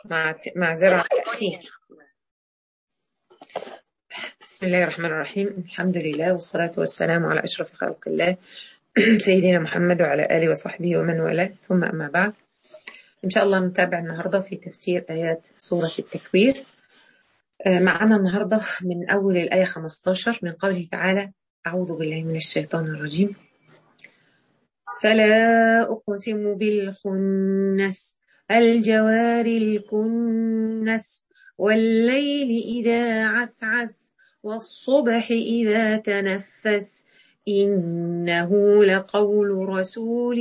مع معذرة على التأخير بسم الله الرحمن الرحيم الحمد لله والصلاة والسلام على أشرف خلق الله سيدنا محمد وعلى آله وصحبه ومن والاه ثم أما بعد إن شاء الله نتابع النهاردة في تفسير آيات سورة التكوير معنا النهاردة من أول الآية 15 من قوله تعالى أعوذ بالله من الشيطان الرجيم فلا أقسم بالخنس الجوار الكنس والليل إذا عسعس والصبح إذا تنفس إنه لقول رسول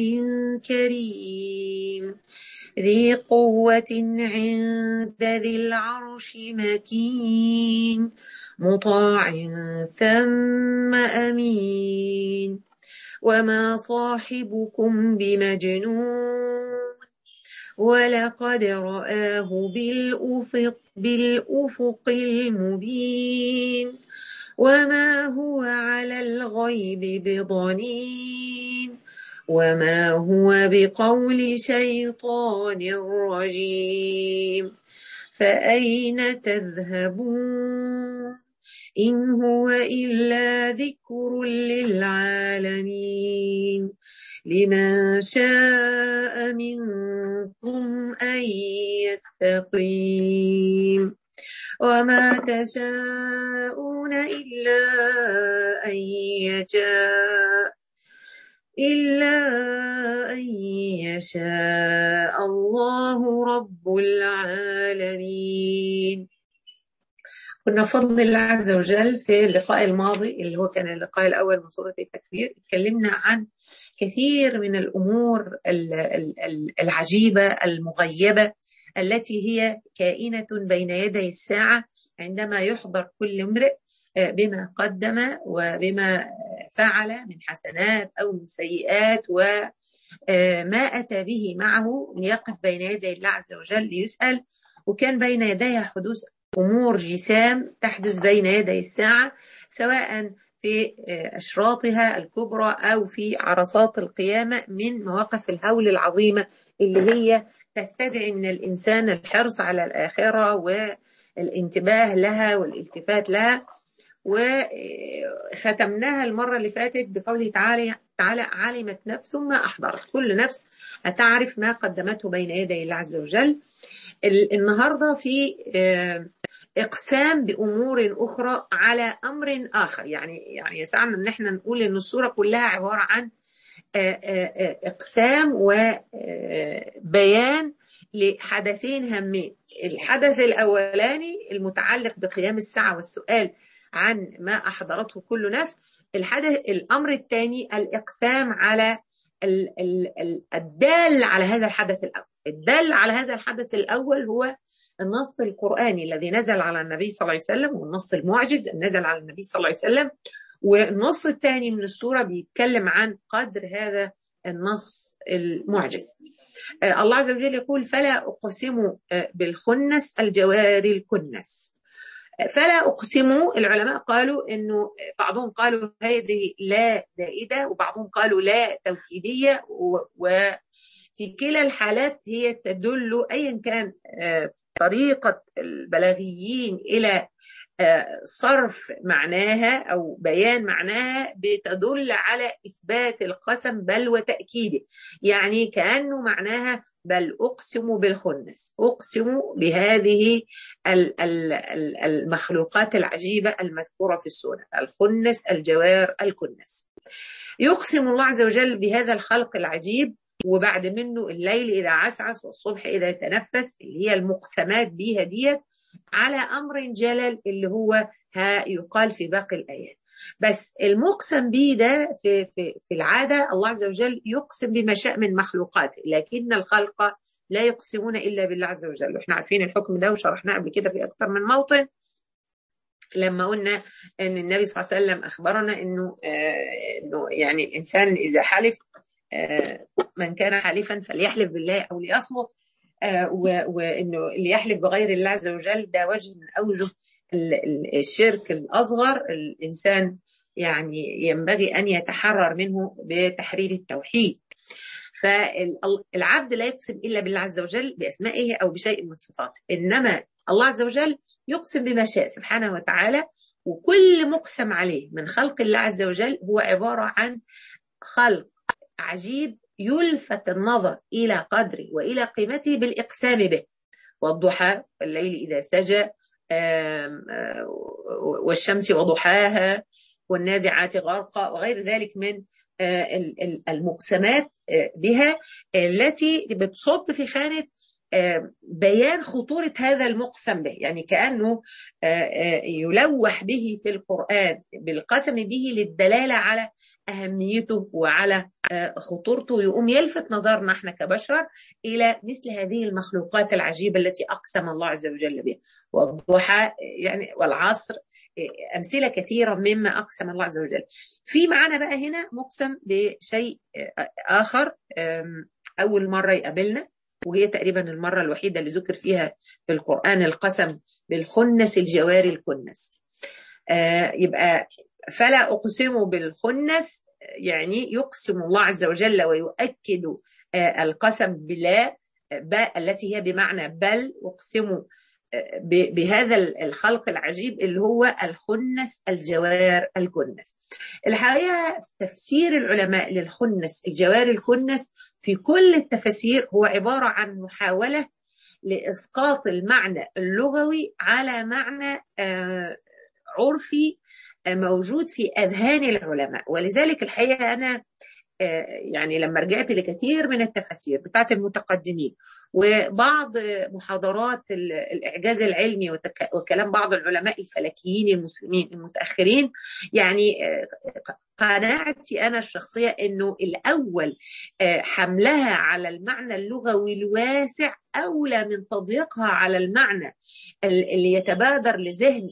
كريم ذي قوة عند ذي العرش مكين مطاع ثم أمين وما صاحبكم بمجنون ولقد رآه بالأفق, بالأفق المبين وما هو على الغيب بضنين وما هو بقول شيطان رجيم فأين تذهبون إن هو إلا ذكر للعالمين لمن شاء منكم أن يستقيم وما تشاءون إلا أن يشاء إلا أن يشاء الله رب العالمين كنا بفضل الله عز وجل في اللقاء الماضي اللي هو كان اللقاء الأول من سورة التكبير اتكلمنا عن كثير من الأمور العجيبة المغيبة التي هي كائنة بين يدي الساعة عندما يحضر كل امرئ بما قدم وبما فعل من حسنات أو من سيئات وما أتى به معه ليقف بين يدي الله عز وجل ليسأل وكان بين يديها حدوث أمور جسام تحدث بين يدي الساعة سواء في أشراطها الكبرى أو في عرصات القيامة من مواقف الهول العظيمة اللي هي تستدعي من الإنسان الحرص على الآخرة والانتباه لها والالتفات لها وختمناها المرة اللي فاتت بقوله تعالى تعالى علمت نفس ما أحضرت كل نفس هتعرف ما قدمته بين يدي الله عز وجل النهاردة في إقسام بأمور أخرى على أمر آخر يعني يعني يسعنا إن احنا نقول إن الصورة كلها عبارة عن إقسام وبيان لحدثين هامين الحدث الأولاني المتعلق بقيام الساعة والسؤال عن ما أحضرته كل نفس الحدث الأمر الثاني الإقسام على الدال على هذا الحدث الأول الدال على هذا الحدث الأول هو النص القرآني الذي نزل على النبي صلى الله عليه وسلم والنص المعجز نزل على النبي صلى الله عليه وسلم والنص الثاني من السورة بيتكلم عن قدر هذا النص المعجز الله عز وجل يقول فلا أقسم بالخنس الجوار الكنس فلا أقسم العلماء قالوا أنه بعضهم قالوا هذه لا زائدة وبعضهم قالوا لا توكيدية وفي كلا الحالات هي تدل أيا كان طريقة البلاغيين إلى صرف معناها أو بيان معناها بتدل على إثبات القسم بل وتأكيده يعني كأنه معناها بل أقسم بالخنس أقسم بهذه المخلوقات العجيبة المذكورة في السورة الخنس الجوار الكنس يقسم الله عز وجل بهذا الخلق العجيب وبعد منه الليل إذا عسعس والصبح إذا تنفس اللي هي المقسمات بيها ديت على أمر جلل اللي هو ها يقال في باقي الآيات بس المقسم به ده في, في, في العادة الله عز وجل يقسم بما شاء من مخلوقاته لكن الخلق لا يقسمون إلا بالله عز وجل واحنا عارفين الحكم ده وشرحناه قبل كده في أكثر من موطن لما قلنا ان النبي صلى الله عليه وسلم اخبرنا انه آه انه يعني الانسان اذا حلف آه من كان حالفا فليحلف بالله او ليصمت آه وانه اللي يحلف بغير الله عز وجل ده وجه من اوجه الشرك الاصغر الانسان يعني ينبغي ان يتحرر منه بتحرير التوحيد فالعبد لا يقسم الا بالله عز وجل باسمائه او بشيء من صفاته انما الله عز وجل يقسم بما شاء سبحانه وتعالى وكل مقسم عليه من خلق الله عز وجل هو عباره عن خلق عجيب يلفت النظر الى قدره والى قيمته بالاقسام به والضحى والليل اذا سجى والشمس وضحاها والنازعات غرقا وغير ذلك من المقسمات بها التي بتصب في خانه بيان خطورة هذا المقسم به يعني كأنه يلوح به في القرآن بالقسم به للدلالة على أهميته وعلى خطورته يقوم يلفت نظرنا احنا كبشر إلى مثل هذه المخلوقات العجيبة التي أقسم الله عز وجل بها والضحى يعني والعصر أمثلة كثيرة مما أقسم الله عز وجل في معنا بقى هنا مقسم بشيء آخر أول مرة يقابلنا وهي تقريبا المرة الوحيدة اللي ذكر فيها في القرآن القسم بالخنس الجواري الكنس آه يبقى فلا أقسم بالخنس يعني يقسم الله عز وجل ويؤكد آه القسم بلا التي هي بمعنى بل أقسم بهذا الخلق العجيب اللي هو الخنس الجوار الكنس الحقيقة تفسير العلماء للخنس الجوار الكنس في كل التفاسير هو عبارة عن محاولة لإسقاط المعنى اللغوي على معنى عرفي موجود في أذهان العلماء ولذلك الحقيقة أنا يعني لما رجعت لكثير من التفاسير بتاعت المتقدمين وبعض محاضرات الإعجاز العلمي وكلام بعض العلماء الفلكيين المسلمين المتأخرين يعني قناعتي أنا الشخصية أنه الأول حملها على المعنى اللغوي الواسع أولى من تضييقها على المعنى اللي يتبادر لذهن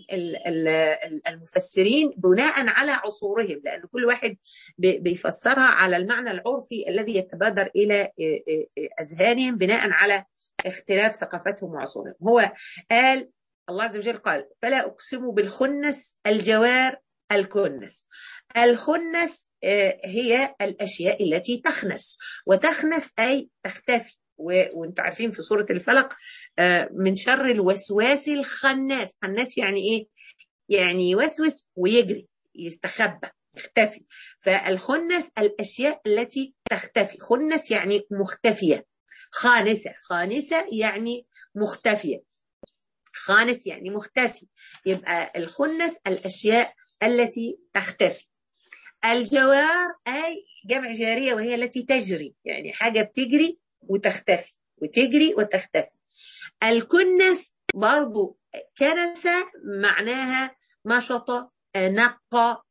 المفسرين بناء على عصورهم لأن كل واحد بيفسرها على المعنى العرفي الذي يتبادر إلى أذهانهم بناء على اختلاف ثقافتهم وعصورهم هو قال الله عز وجل قال فلا أقسم بالخنس الجوار الكنس الخنس هي الأشياء التي تخنس وتخنس أي تختفي وانت عارفين في سورة الفلق من شر الوسواس الخناس خناس يعني ايه يعني يوسوس ويجري يستخبى يختفي فالخنس الأشياء التي تختفي خنس يعني مختفية خانسة خانسة يعني مختفية خانس يعني مختفي يبقى الخنس الأشياء التي تختفي الجوار أي جمع جارية وهي التي تجري يعني حاجة بتجري وتختفي وتجري وتختفي الكنس برضو كنس معناها نشط نقى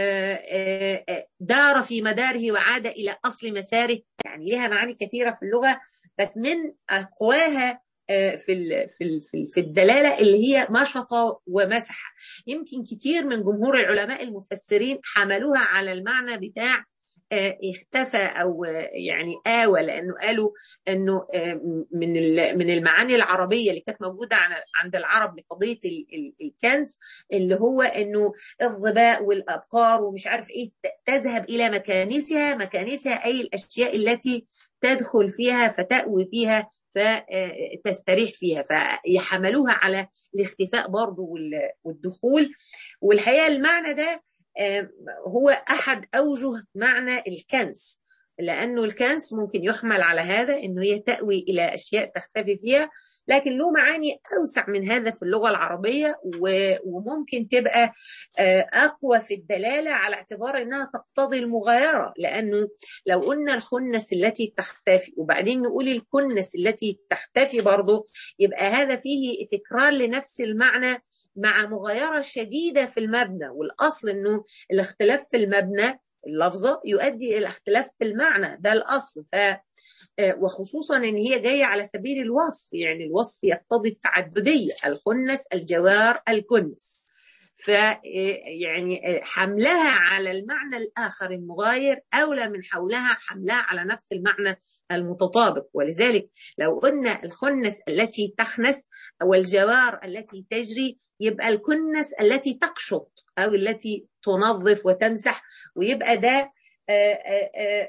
دار في مداره وعاد إلى أصل مساره يعني لها معاني كثيرة في اللغة بس من أقواها في في في الدلاله اللي هي نشط ومسح يمكن كتير من جمهور العلماء المفسرين حملوها على المعنى بتاع اختفى او يعني آوى لانه قالوا انه من من المعاني العربيه اللي كانت موجوده عند العرب لقضيه الكنز اللي هو انه الظباء والابقار ومش عارف ايه تذهب الى مكانسها مكانسها اي الاشياء التي تدخل فيها فتأوي فيها فتستريح فيها فيحملوها على الاختفاء برضه والدخول والحقيقه المعنى ده هو احد اوجه معنى الكنس لانه الكنس ممكن يحمل على هذا انه هي تاوي الى اشياء تختفي فيها لكن له معاني اوسع من هذا في اللغه العربيه وممكن تبقى اقوى في الدلاله على اعتبار انها تقتضي المغايره لانه لو قلنا الخنس التي تختفي وبعدين نقول الكنس التي تختفي برضه يبقى هذا فيه تكرار لنفس المعنى مع مغايره شديده في المبنى والاصل انه الاختلاف في المبنى اللفظه يؤدي الى اختلاف في المعنى ده الاصل ف وخصوصا ان هي جايه على سبيل الوصف يعني الوصف يقتضي التعدديه الخنس الجوار الكنس ف يعني حملها على المعنى الاخر المغاير اولى من حولها حملها على نفس المعنى المتطابق ولذلك لو قلنا الخنس التي تخنس او الجوار التي تجري يبقى الكنس التي تقشط او التي تنظف وتمسح ويبقى ده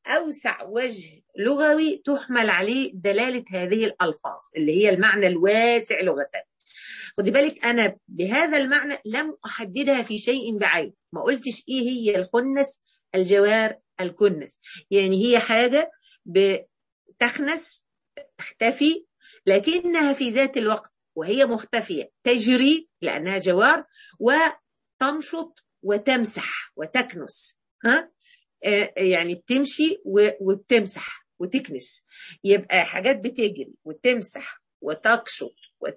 اوسع وجه لغوي تحمل عليه دلاله هذه الالفاظ اللي هي المعنى الواسع لغه خدي بالك انا بهذا المعنى لم احددها في شيء بعين ما قلتش ايه هي الخنس الجوار الكنس يعني هي حاجه بتخنس تختفي لكنها في ذات الوقت وهي مختفيه تجري لانها جوار وتمشط وتمسح وتكنس ها يعني بتمشي وبتمسح وتكنس يبقى حاجات بتجري وتمسح وتقشط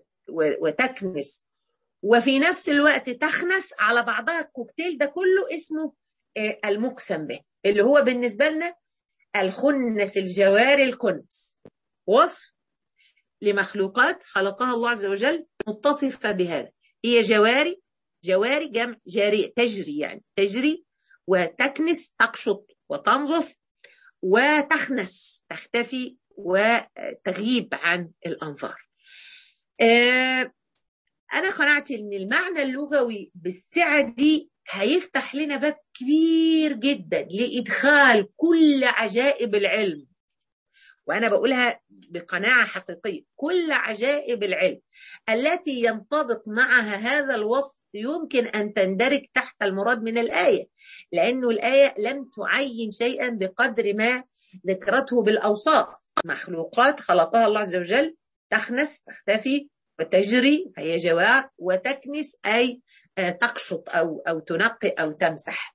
وتكنس وفي نفس الوقت تخنس على بعضها الكوكتيل ده كله اسمه المقسم به اللي هو بالنسبه لنا الخنس الجواري الكنس وصف لمخلوقات خلقها الله عز وجل متصفه بهذا هي جواري جواري جمع جارية تجري يعني تجري وتكنس تقشط وتنظف وتخنس تختفي وتغيب عن الأنظار آه أنا قنعت إن المعنى اللغوي بالسعة دي هيفتح لنا باب كبير جدا لإدخال كل عجائب العلم وأنا بقولها بقناعة حقيقية كل عجائب العلم التي ينطبق معها هذا الوصف يمكن أن تندرج تحت المراد من الآية لأنه الآية لم تعين شيئا بقدر ما ذكرته بالأوصاف مخلوقات خلقها الله عز وجل تخنس تختفي وتجري فهي جوار وتكنس أي تقشط أو أو تنقي أو تمسح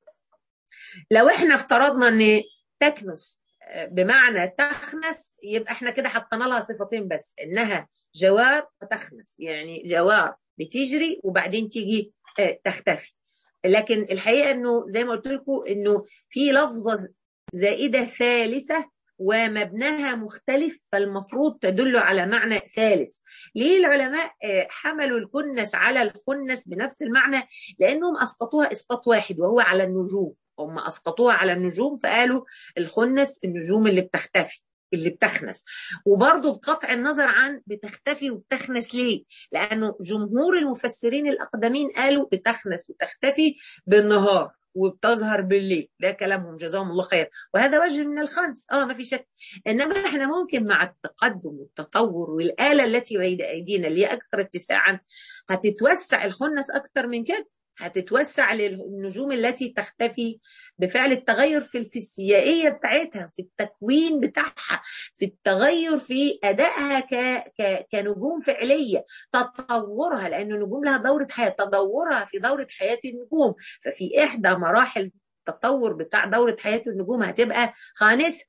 لو احنا افترضنا ان تكنس بمعنى تخنس يبقى احنا كده حطينا لها صفتين بس انها جوار وتخنس يعني جوار بتجري وبعدين تيجي تختفي لكن الحقيقه انه زي ما قلت لكم انه في لفظه زائده ثالثه ومبناها مختلف فالمفروض تدل على معنى ثالث ليه العلماء حملوا الكنس على الخنس بنفس المعنى لانهم اسقطوها اسقاط واحد وهو على النجوم هم اسقطوها على النجوم فقالوا الخنس النجوم اللي بتختفي اللي بتخنس وبرضه بقطع النظر عن بتختفي وبتخنس ليه لانه جمهور المفسرين الاقدمين قالوا بتخنس وتختفي بالنهار وبتظهر بالليل ده كلامهم جزاهم الله خير وهذا وجه من الخنس اه ما في شك انما احنا ممكن مع التقدم والتطور والاله التي بين ايدينا اللي هي اكثر اتساعا هتتوسع الخنس اكثر من كده هتتوسع للنجوم التي تختفي بفعل التغير في الفسيائية بتاعتها في التكوين بتاعها في التغير في أدائها ك... ك... كنجوم فعلية تطورها لأن النجوم لها دورة حياة تدورها في دورة حياة النجوم ففي إحدى مراحل التطور بتاع دورة حياة النجوم هتبقى خانسة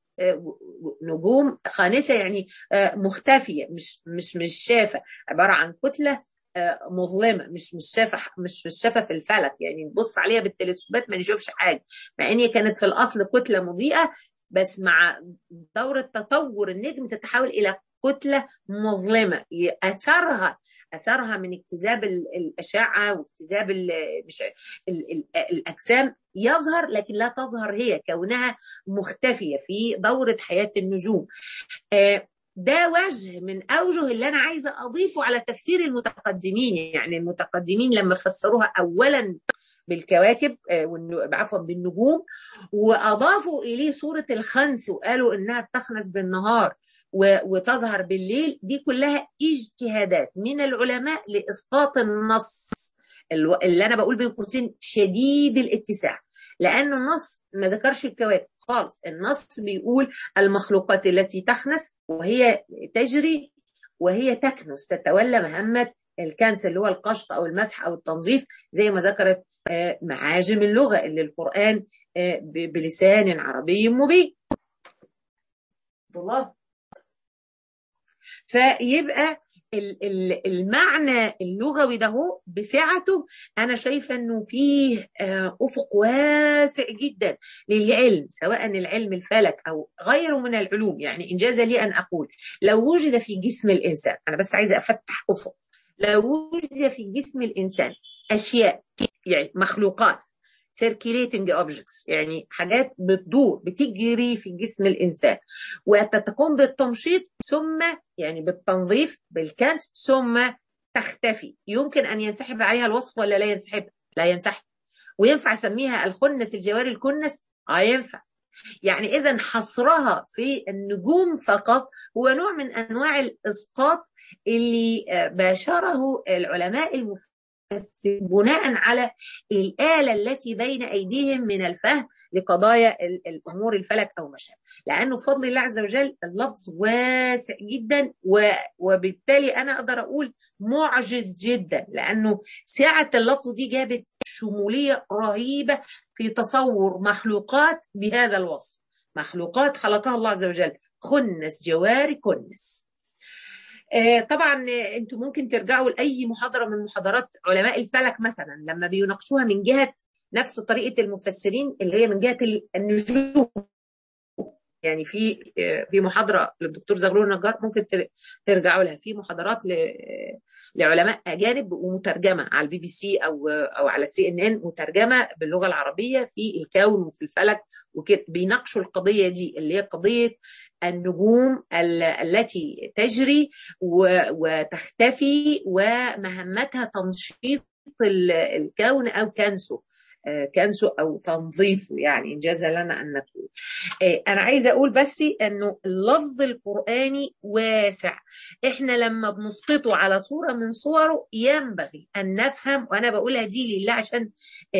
نجوم خانسة يعني مختفية مش مش مش شافة عبارة عن كتلة مظلمه مش مش شافه مش مش شافه في الفلك يعني نبص عليها بالتلسكوبات ما نشوفش حاجه مع ان هي كانت في الاصل كتله مضيئه بس مع دوره تطور النجم تتحول الى كتله مظلمه اثرها اثرها من اجتذاب الاشعه واجتذاب مش ال ال الاجسام يظهر لكن لا تظهر هي كونها مختفيه في دوره حياه النجوم آه ده وجه من اوجه اللي انا عايزه اضيفه على تفسير المتقدمين يعني المتقدمين لما فسروها اولا بالكواكب عفوا بالنجوم واضافوا اليه صوره الخنس وقالوا انها بتخنس بالنهار وتظهر بالليل دي كلها اجتهادات من العلماء لاسقاط النص اللي انا بقول بين قوسين شديد الاتساع لأن النص ما ذكرش الكواكب خالص النص بيقول المخلوقات التي تخنس وهي تجري وهي تكنس تتولى مهمة الكنس اللي هو القشط أو المسح أو التنظيف زي ما ذكرت معاجم اللغة اللي القرآن بلسان عربي مبين الله فيبقى المعنى اللغوي ده هو بسعته انا شايفه انه فيه افق واسع جدا للعلم سواء العلم الفلك او غيره من العلوم يعني انجاز لي ان اقول لو وجد في جسم الانسان انا بس عايزه افتح افق لو وجد في جسم الانسان اشياء يعني مخلوقات circulating objects يعني حاجات بتدور بتجري في جسم الإنسان وتتقوم بالتمشيط ثم يعني بالتنظيف بالكنس ثم تختفي يمكن أن ينسحب عليها الوصف ولا لا ينسحب لا ينسحب وينفع أسميها الخنس الجواري الكنس اه ينفع يعني اذا حصرها في النجوم فقط هو نوع من انواع الاسقاط اللي باشره العلماء المفسرين بناء على الآلة التي بين أيديهم من الفهم لقضايا الأمور الفلك أو ما شابه لأنه بفضل الله عز وجل اللفظ واسع جدا وبالتالي أنا أقدر أقول معجز جدا لأنه سعة اللفظ دي جابت شمولية رهيبة في تصور مخلوقات بهذا الوصف مخلوقات خلقها الله عز وجل خنس جوار كنس طبعا انتم ممكن ترجعوا لاي محاضره من محاضرات علماء الفلك مثلا لما بيناقشوها من جهه نفس طريقه المفسرين اللي هي من جهه النجوم يعني في في محاضره للدكتور زغلول النجار ممكن ترجعوا لها في محاضرات لعلماء اجانب ومترجمه على البي بي سي او او على السي ان ان مترجمه باللغه العربيه في الكون وفي الفلك وكده بيناقشوا القضيه دي اللي هي قضيه النجوم التي تجري وتختفي ومهمتها تنشيط الكون او كنسه كنسه او تنظيفه يعني انجاز لنا ان نقول انا عايزه اقول بس انه اللفظ القراني واسع احنا لما بنسقطه على صوره من صوره ينبغي ان نفهم وانا بقولها دي لله عشان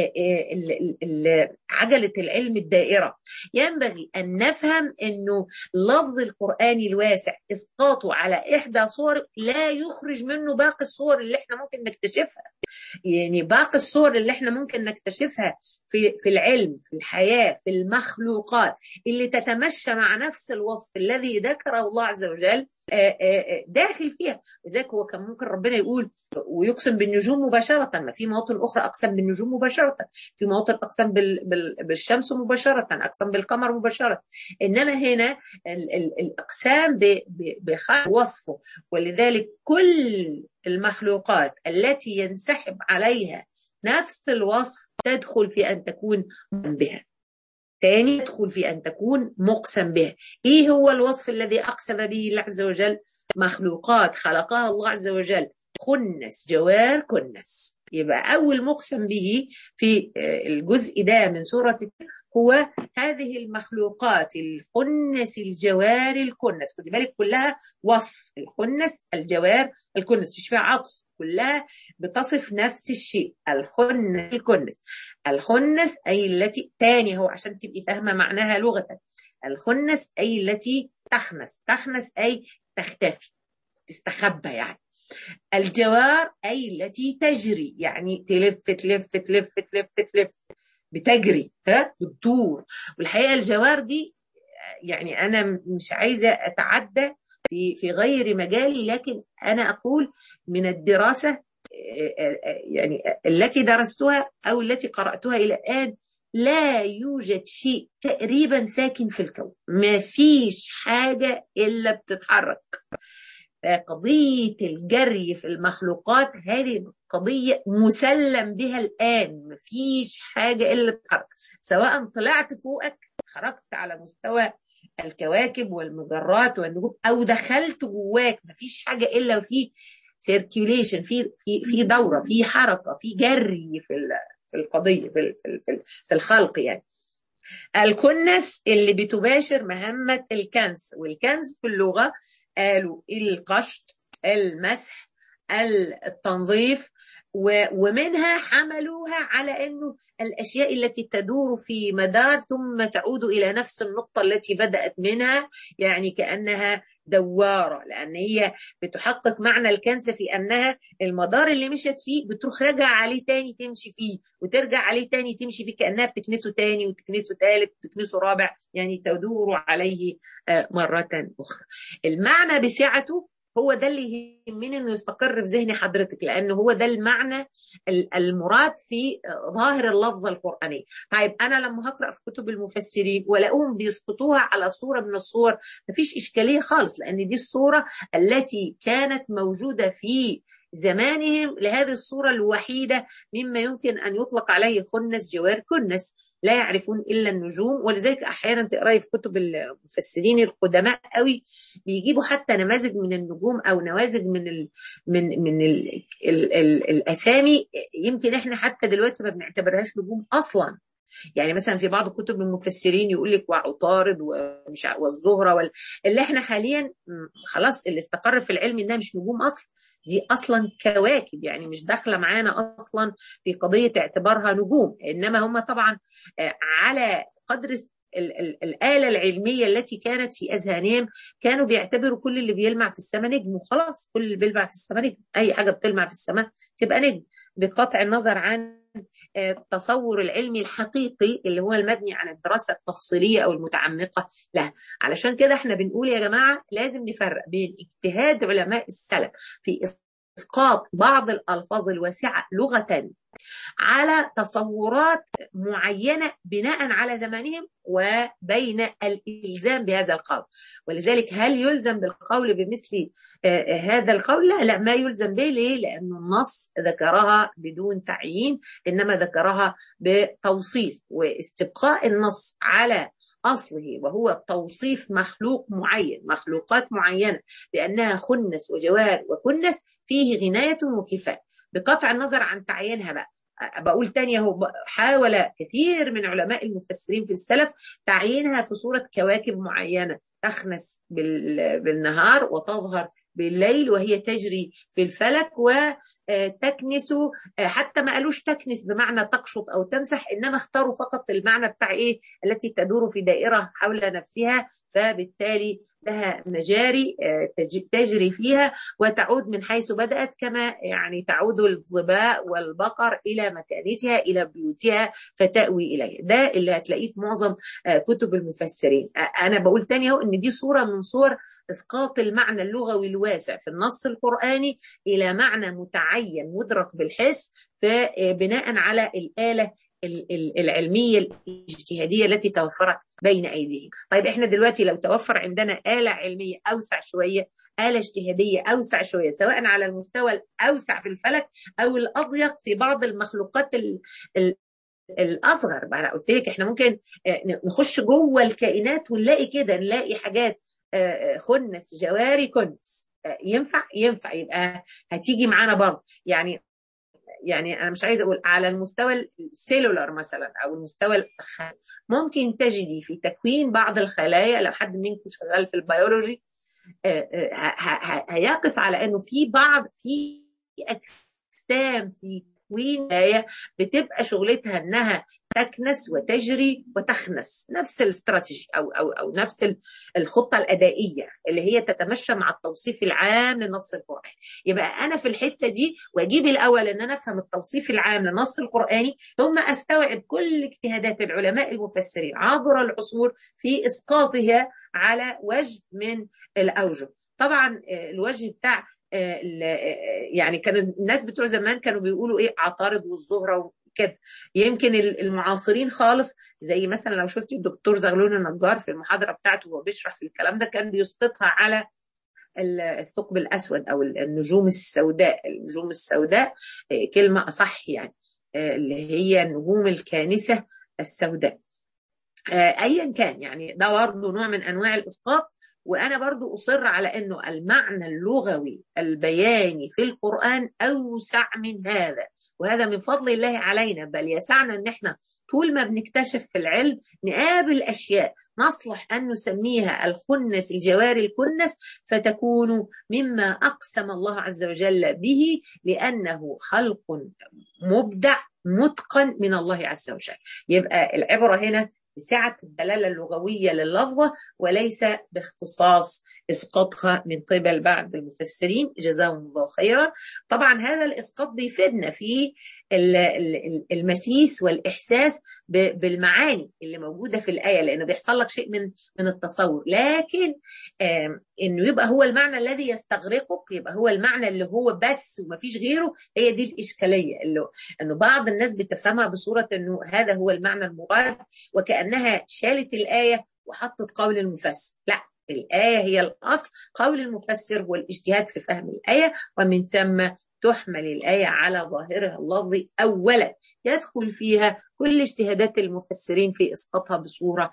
عجله العلم الدائره ينبغي ان نفهم انه اللفظ القراني الواسع اسقاطه على احدى صور لا يخرج منه باقي الصور اللي احنا ممكن نكتشفها يعني باقي الصور اللي احنا ممكن نكتشفها في في العلم في الحياه في المخلوقات اللي تتمشى مع نفس الوصف الذي ذكره الله عز وجل داخل فيها لذلك هو كان ممكن ربنا يقول ويقسم بالنجوم مباشرة ما في مواطن أخرى أقسم بالنجوم مباشرة في مواطن أقسم بالشمس مباشرة أقسم بالقمر مباشرة إنما هنا الأقسام بخلق وصفه ولذلك كل المخلوقات التي ينسحب عليها نفس الوصف تدخل في أن تكون بها تاني يدخل في أن تكون مقسم بها إيه هو الوصف الذي أقسم به الله عز وجل مخلوقات خلقها الله عز وجل خنس جوار كنس يبقى أول مقسم به في الجزء ده من سورة هو هذه المخلوقات الخنس الجوار الكنس خدي بالك كلها وصف الخنس الجوار الكنس مش فيها عطف كلها بتصف نفس الشيء الخنس الكنس الخنس أي التي تاني هو عشان تبقي فاهمة معناها لغة الخنس أي التي تخنس تخنس أي تختفي تستخبى يعني الجوار أي التي تجري يعني تلف تلف تلف تلف تلف بتجري ها بتدور والحقيقة الجوار دي يعني أنا مش عايزة أتعدى في في غير مجالي لكن انا اقول من الدراسه يعني التي درستها او التي قراتها الى الان لا يوجد شيء تقريبا ساكن في الكون ما فيش حاجه الا بتتحرك قضيه الجري في المخلوقات هذه قضيه مسلم بها الان ما فيش حاجه الا تتحرك سواء طلعت فوقك خرجت على مستوى الكواكب والمجرات والنجوم او دخلت جواك مفيش حاجه الا وفي سيركيوليشن في في في دوره في حركه في جري في في القضيه في في في الخلق يعني الكنس اللي بتباشر مهمه الكنس والكنس في اللغه قالوا القشط المسح التنظيف ومنها حملوها على انه الاشياء التي تدور في مدار ثم تعود الى نفس النقطه التي بدات منها يعني كانها دواره لان هي بتحقق معنى الكنسه في انها المدار اللي مشت فيه بتروح راجع عليه تاني تمشي فيه وترجع عليه تاني تمشي فيه كانها بتكنسه تاني وتكنسه ثالث وتكنسه رابع يعني تدور عليه مره اخرى المعنى بسعته هو ده اللي يهمني انه يستقر في ذهن حضرتك لانه هو ده المعنى المراد في ظاهر اللفظه القرانيه. طيب انا لما هقرا في كتب المفسرين والاقوهم بيسقطوها على صوره من الصور مفيش اشكاليه خالص لان دي الصوره التي كانت موجوده في زمانهم لهذه الصوره الوحيده مما يمكن ان يطلق عليه خنس جوار كنس لا يعرفون الا النجوم ولذلك احيانا تقراي في كتب المفسرين القدماء قوي بيجيبوا حتى نماذج من النجوم او نماذج من ال من من ال ال ال الاسامي يمكن احنا حتى دلوقتي ما بنعتبرهاش نجوم اصلا يعني مثلا في بعض كتب المفسرين يقول لك وعطارد ومش والزهره وال... اللي احنا حاليا خلاص اللي استقر في العلم انها مش نجوم اصلا دي اصلا كواكب يعني مش داخله معانا اصلا في قضيه اعتبارها نجوم انما هم طبعا على قدر الآلة العلمية التي كانت في أذهانهم كانوا بيعتبروا كل اللي بيلمع في السماء نجم وخلاص كل اللي بيلمع في السماء نجم أي حاجة بتلمع في السماء تبقى نجم بقطع النظر عن التصور العلمي الحقيقي اللي هو المبني على الدراسة التفصيلية أو المتعمقة له علشان كده احنا بنقول يا جماعة لازم نفرق بين اجتهاد علماء السلف في إسقاط بعض الألفاظ الواسعة لغة على تصورات معينة بناء على زمانهم وبين الإلزام بهذا القول ولذلك هل يلزم بالقول بمثل هذا القول لا لا ما يلزم به ليه لأن النص ذكرها بدون تعيين إنما ذكرها بتوصيف واستبقاء النص على أصله وهو توصيف مخلوق معين مخلوقات معينة بأنها خنس وجوار وكنس فيه غناية وكفاية بقطع النظر عن تعيينها بقى بقول تاني اهو حاول كثير من علماء المفسرين في السلف تعيينها في صورة كواكب معينة تخنس بالنهار وتظهر بالليل وهي تجري في الفلك و تكنس حتى ما قالوش تكنس بمعنى تقشط او تمسح انما اختاروا فقط المعنى بتاع ايه التي تدور في دائره حول نفسها فبالتالي لها مجاري تجري فيها وتعود من حيث بدأت كما يعني تعود الظباء والبقر إلى مكانتها إلى بيوتها فتأوي إليه ده اللي هتلاقيه في معظم كتب المفسرين أنا بقول تاني اهو إن دي صورة من صور اسقاط المعنى اللغوي الواسع في النص القراني الى معنى متعين مدرك بالحس بناء على الاله العلميه الاجتهاديه التي توفرت بين ايديهم. طيب احنا دلوقتي لو توفر عندنا اله علميه اوسع شويه آلة اجتهادية أوسع شوية سواء على المستوى الأوسع في الفلك أو الأضيق في بعض المخلوقات ال ال الأصغر بقى أنا قلت لك إحنا ممكن نخش جوه الكائنات ونلاقي كده نلاقي حاجات خنس جواري كنس ينفع ينفع يبقى هتيجي معانا برضه يعني يعني انا مش عايزه اقول على المستوى السيلولر مثلا او المستوى الخ... ممكن تجدي في تكوين بعض الخلايا لو حد منكم شغال في البيولوجي هيقف على انه في بعض في اجسام في تكوين خلايا بتبقى شغلتها انها تكنس وتجري وتخنس نفس الاستراتيجي او او او نفس الخطه الادائيه اللي هي تتمشى مع التوصيف العام للنص القراني يبقى انا في الحته دي واجيب الاول ان انا افهم التوصيف العام للنص القراني ثم استوعب كل اجتهادات العلماء المفسرين عبر العصور في اسقاطها على وجه من الاوجه طبعا الوجه بتاع يعني كان الناس بتوع زمان كانوا بيقولوا ايه عطارد والزهره كده يمكن المعاصرين خالص زي مثلا لو شفتي الدكتور زغلول النجار في المحاضره بتاعته وهو بيشرح في الكلام ده كان بيسقطها على الثقب الاسود او النجوم السوداء النجوم السوداء كلمه اصح يعني اللي هي النجوم الكانسه السوداء ايا كان يعني ده برضه نوع من انواع الاسقاط وانا برضو اصر على انه المعنى اللغوي البياني في القران اوسع من هذا وهذا من فضل الله علينا بل يسعنا ان احنا طول ما بنكتشف في العلم نقابل اشياء نصلح ان نسميها الخنس الجواري الكنس فتكون مما اقسم الله عز وجل به لانه خلق مبدع متقن من الله عز وجل يبقى العبره هنا بسعة الدلالة اللغوية لللفظة وليس باختصاص إسقاطها من قبل بعض المفسرين جزاهم الله خيرا طبعا هذا الإسقاط بيفيدنا في المسيس والإحساس بالمعاني اللي موجودة في الآية لأنه بيحصل لك شيء من من التصور لكن إنه يبقى هو المعنى الذي يستغرقك يبقى هو المعنى اللي هو بس ومفيش غيره هي دي الإشكالية اللي إنه بعض الناس بتفهمها بصورة إنه هذا هو المعنى المراد وكأنها شالت الآية وحطت قول المفسر لا الآية هي الأصل قول المفسر هو الاجتهاد في فهم الآية ومن ثم تحمل الآية على ظاهرها اللفظي أولا يدخل فيها كل اجتهادات المفسرين في إسقاطها بصورة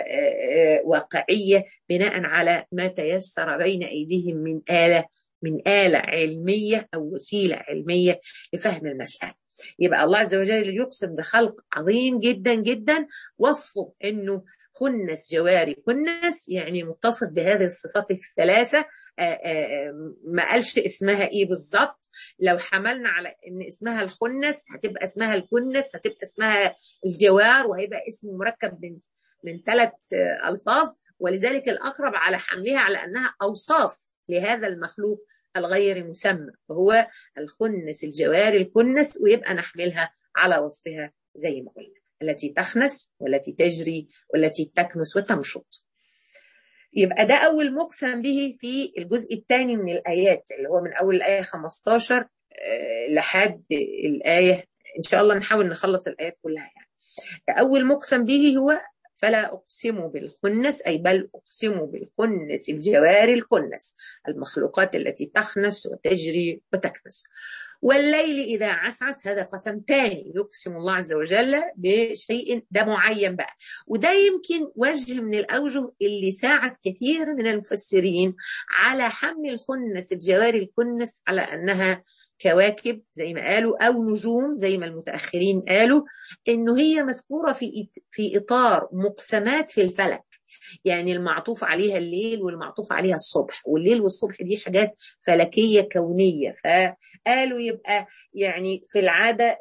واقعية بناء على ما تيسر بين أيديهم من آلة من آلة علمية أو وسيلة علمية لفهم المسألة يبقى الله عز وجل يقسم بخلق عظيم جدا جدا وصفه انه كنس جواري كنس يعني متصف بهذه الصفات الثلاثة آآ آآ ما قالش اسمها ايه بالظبط لو حملنا على ان اسمها الخنس هتبقى اسمها الكنس هتبقى اسمها الجوار وهيبقى اسم مركب من من ثلاث الفاظ ولذلك الاقرب على حملها على انها اوصاف لهذا المخلوق الغير مسمى وهو الخنس الجواري الكنس ويبقى نحملها على وصفها زي ما قلنا التي تخنس والتي تجري والتي تكنس وتمشط يبقى ده أول مقسم به في الجزء الثاني من الآيات اللي هو من أول الآية 15 لحد الآية إن شاء الله نحاول نخلص الآيات كلها يعني أول مقسم به هو فلا أقسم بالخنس أي بل أقسم بالخنس الجوار الكنس المخلوقات التي تخنس وتجري وتكنس والليل إذا عسعس هذا قسم تاني يقسم الله عز وجل بشيء ده معين بقى وده يمكن وجه من الأوجه اللي ساعد كثير من المفسرين على حمل الخنس الجواري الكنس على أنها كواكب زي ما قالوا او نجوم زي ما المتاخرين قالوا انه هي مذكوره في في اطار مقسمات في الفلك يعني المعطوف عليها الليل والمعطوف عليها الصبح والليل والصبح دي حاجات فلكيه كونيه فقالوا يبقى يعني في العاده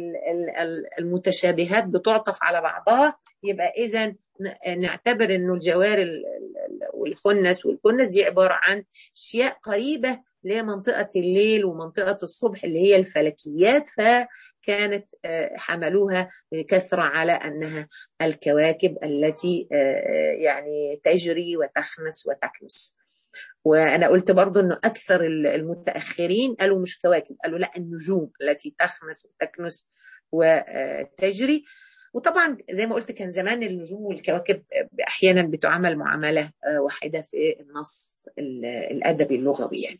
المتشابهات بتعطف على بعضها يبقى اذا نعتبر انه الجوار والخنس والكنس دي عباره عن اشياء قريبه لمنطقة الليل ومنطقة الصبح اللي هي الفلكيات فكانت حملوها بكثرة على أنها الكواكب التي يعني تجري وتخنس وتكنس وأنا قلت برضو أنه أكثر المتأخرين قالوا مش كواكب قالوا لا النجوم التي تخنس وتكنس وتجري وطبعا زي ما قلت كان زمان النجوم والكواكب احيانا بتعامل معامله واحده في النص الادبي اللغوي يعني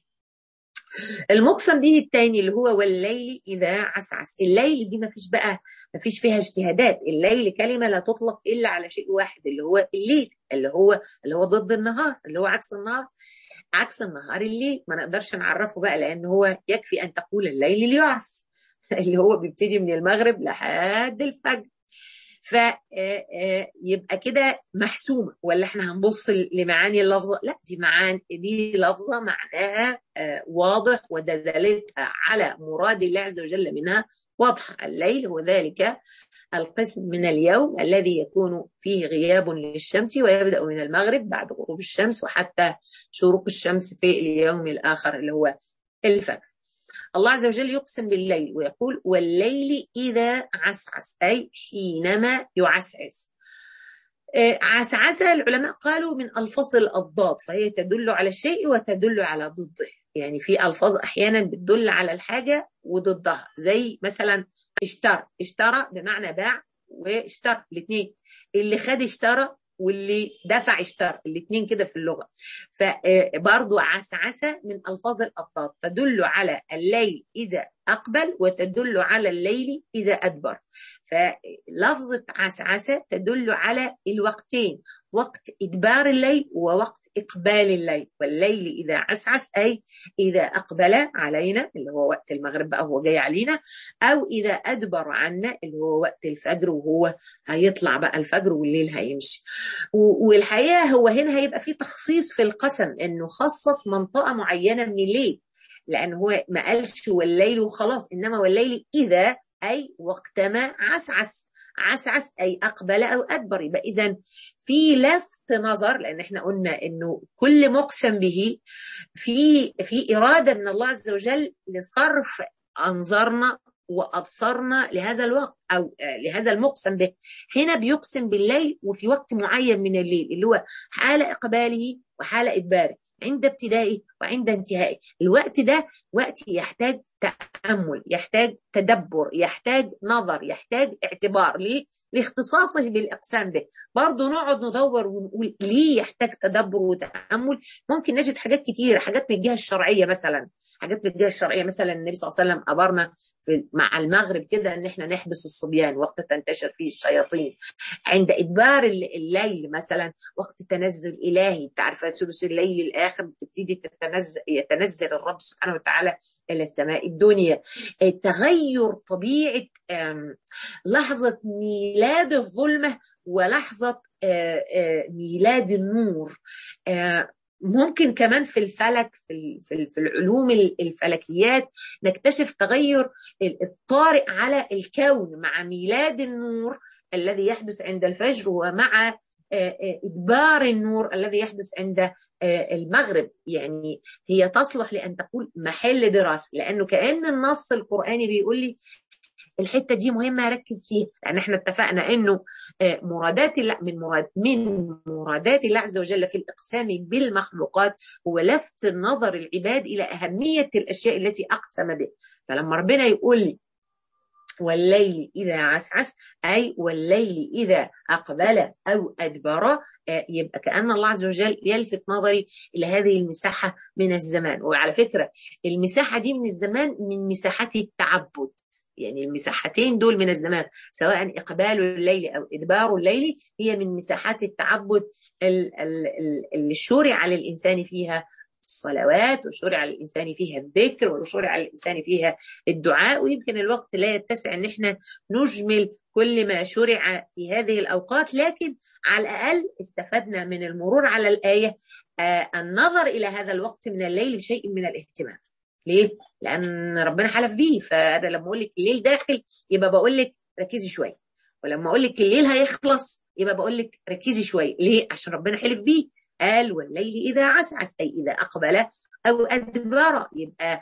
المقسم به الثاني اللي هو والليل اذا عسعس الليل دي ما فيش بقى ما فيش فيها اجتهادات الليل كلمه لا تطلق الا على شيء واحد اللي هو الليل اللي هو اللي هو ضد النهار اللي هو عكس النهار عكس النهار الليل ما نقدرش نعرفه بقى لان هو يكفي ان تقول الليل ليعرف اللي هو بيبتدي من المغرب لحد الفجر فيبقى كده محسومه ولا احنا هنبص لمعاني اللفظه لا دي معاني دي لفظه معناها واضح ودلالتها على مراد الله عز وجل منها واضحه الليل هو ذلك القسم من اليوم الذي يكون فيه غياب للشمس ويبدا من المغرب بعد غروب الشمس وحتى شروق الشمس في اليوم الاخر اللي هو الفجر الله عز وجل يقسم بالليل ويقول والليل إذا عسعس أي حينما يعسعس عسعسة العلماء قالوا من ألفاظ الأضداد فهي تدل على الشيء وتدل على ضده يعني في ألفاظ أحيانا بتدل على الحاجة وضدها زي مثلا اشترى اشترى بمعنى باع واشترى الاثنين اللي خد اشترى واللي دفع اشترى الاثنين كده في اللغه فبرضو عسعسه من الفاظ الاضداد تدل على الليل اذا اقبل وتدل على الليل اذا ادبر فلفظه عسعسه تدل على الوقتين وقت ادبار الليل ووقت اقبال الليل والليل اذا عسعس اي اذا اقبل علينا اللي هو وقت المغرب بقى هو جاي علينا او اذا ادبر عنا اللي هو وقت الفجر وهو هيطلع بقى الفجر والليل هيمشي والحقيقه هو هنا هيبقى في تخصيص في القسم انه خصص منطقه معينه من الليل لان هو ما قالش والليل وخلاص انما والليل اذا اي وقتما عسعس عسعس اي اقبل او ادبر يبقى اذا في لفت نظر لان احنا قلنا انه كل مقسم به في في اراده من الله عز وجل لصرف انظارنا وابصارنا لهذا الوقت او لهذا المقسم به هنا بيقسم بالليل وفي وقت معين من الليل اللي هو حال اقباله وحال ادباره عند ابتدائه وعند انتهائه الوقت ده وقت يحتاج تأمل يحتاج تدبر يحتاج نظر يحتاج اعتبار ليه؟ لاختصاصه بالإقسام به برضه نقعد ندور ونقول ليه يحتاج تدبر وتأمل ممكن نجد حاجات كتيرة حاجات من الجهة الشرعية مثلا حاجات من الجهه الشرعيه مثلا النبي صلى الله عليه وسلم امرنا في مع المغرب كده ان احنا نحبس الصبيان وقت تنتشر فيه الشياطين عند ادبار الليل مثلا وقت تنزل الهي تعرف ثلث الليل الاخر بتبتدي تتنزل يتنزل الرب سبحانه وتعالى الى السماء الدنيا تغير طبيعه لحظه ميلاد الظلمه ولحظه ميلاد النور ممكن كمان في الفلك في في العلوم الفلكيات نكتشف تغير الطارئ على الكون مع ميلاد النور الذي يحدث عند الفجر ومع إدبار النور الذي يحدث عند المغرب يعني هي تصلح لأن تكون محل دراسة لأنه كأن النص القرآني بيقول لي الحته دي مهمه اركز فيها لان احنا اتفقنا انه مرادات الله من مراد من مرادات الله عز وجل في الاقسام بالمخلوقات هو لفت النظر العباد الى اهميه الاشياء التي اقسم بها فلما ربنا يقول لي والليل إذا عسعس أي والليل إذا أقبل أو أدبر يبقى كأن الله عز وجل يلفت نظري إلى هذه المساحة من الزمان وعلى فكرة المساحة دي من الزمان من مساحات التعبد يعني المساحتين دول من الزمان سواء إقبال الليل أو إدبار الليل هي من مساحات التعبد اللي شرع على الإنسان فيها الصلوات وشرع على الإنسان فيها الذكر وشرع على الإنسان فيها الدعاء ويمكن الوقت لا يتسع أن احنا نجمل كل ما شرع في هذه الأوقات لكن على الأقل استفدنا من المرور على الآية آه النظر إلى هذا الوقت من الليل بشيء من الاهتمام ليه؟ لأن ربنا حلف بيه فأنا لما أقول لك الليل داخل يبقى بقول لك ركزي شوية ولما أقول لك الليل هيخلص يبقى بقول لك ركزي شوية ليه؟ عشان ربنا حلف بيه قال والليل إذا عسعس أي إذا أقبل أو أدبر يبقى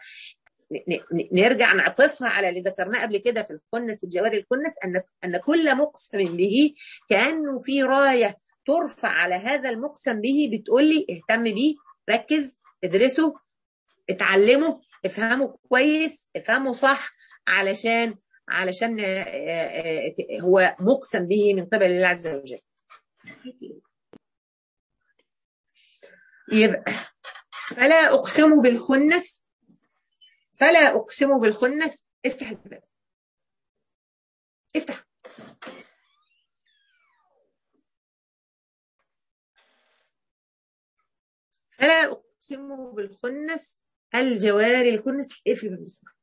نرجع نعطفها على اللي ذكرناه قبل كده في الكنس والجوار الكنس أن أن كل مقسم به كأنه في راية ترفع على هذا المقسم به بتقول لي اهتم بيه ركز ادرسه اتعلمه افهمه كويس افهمه صح علشان علشان هو مقسم به من قبل الله عز وجل يبقى فلا أقسم بالخنس فلا أقسم بالخنس افتح الباب افتح فلا أقسم بالخنس الجوار الكنس اقفل بالمسمار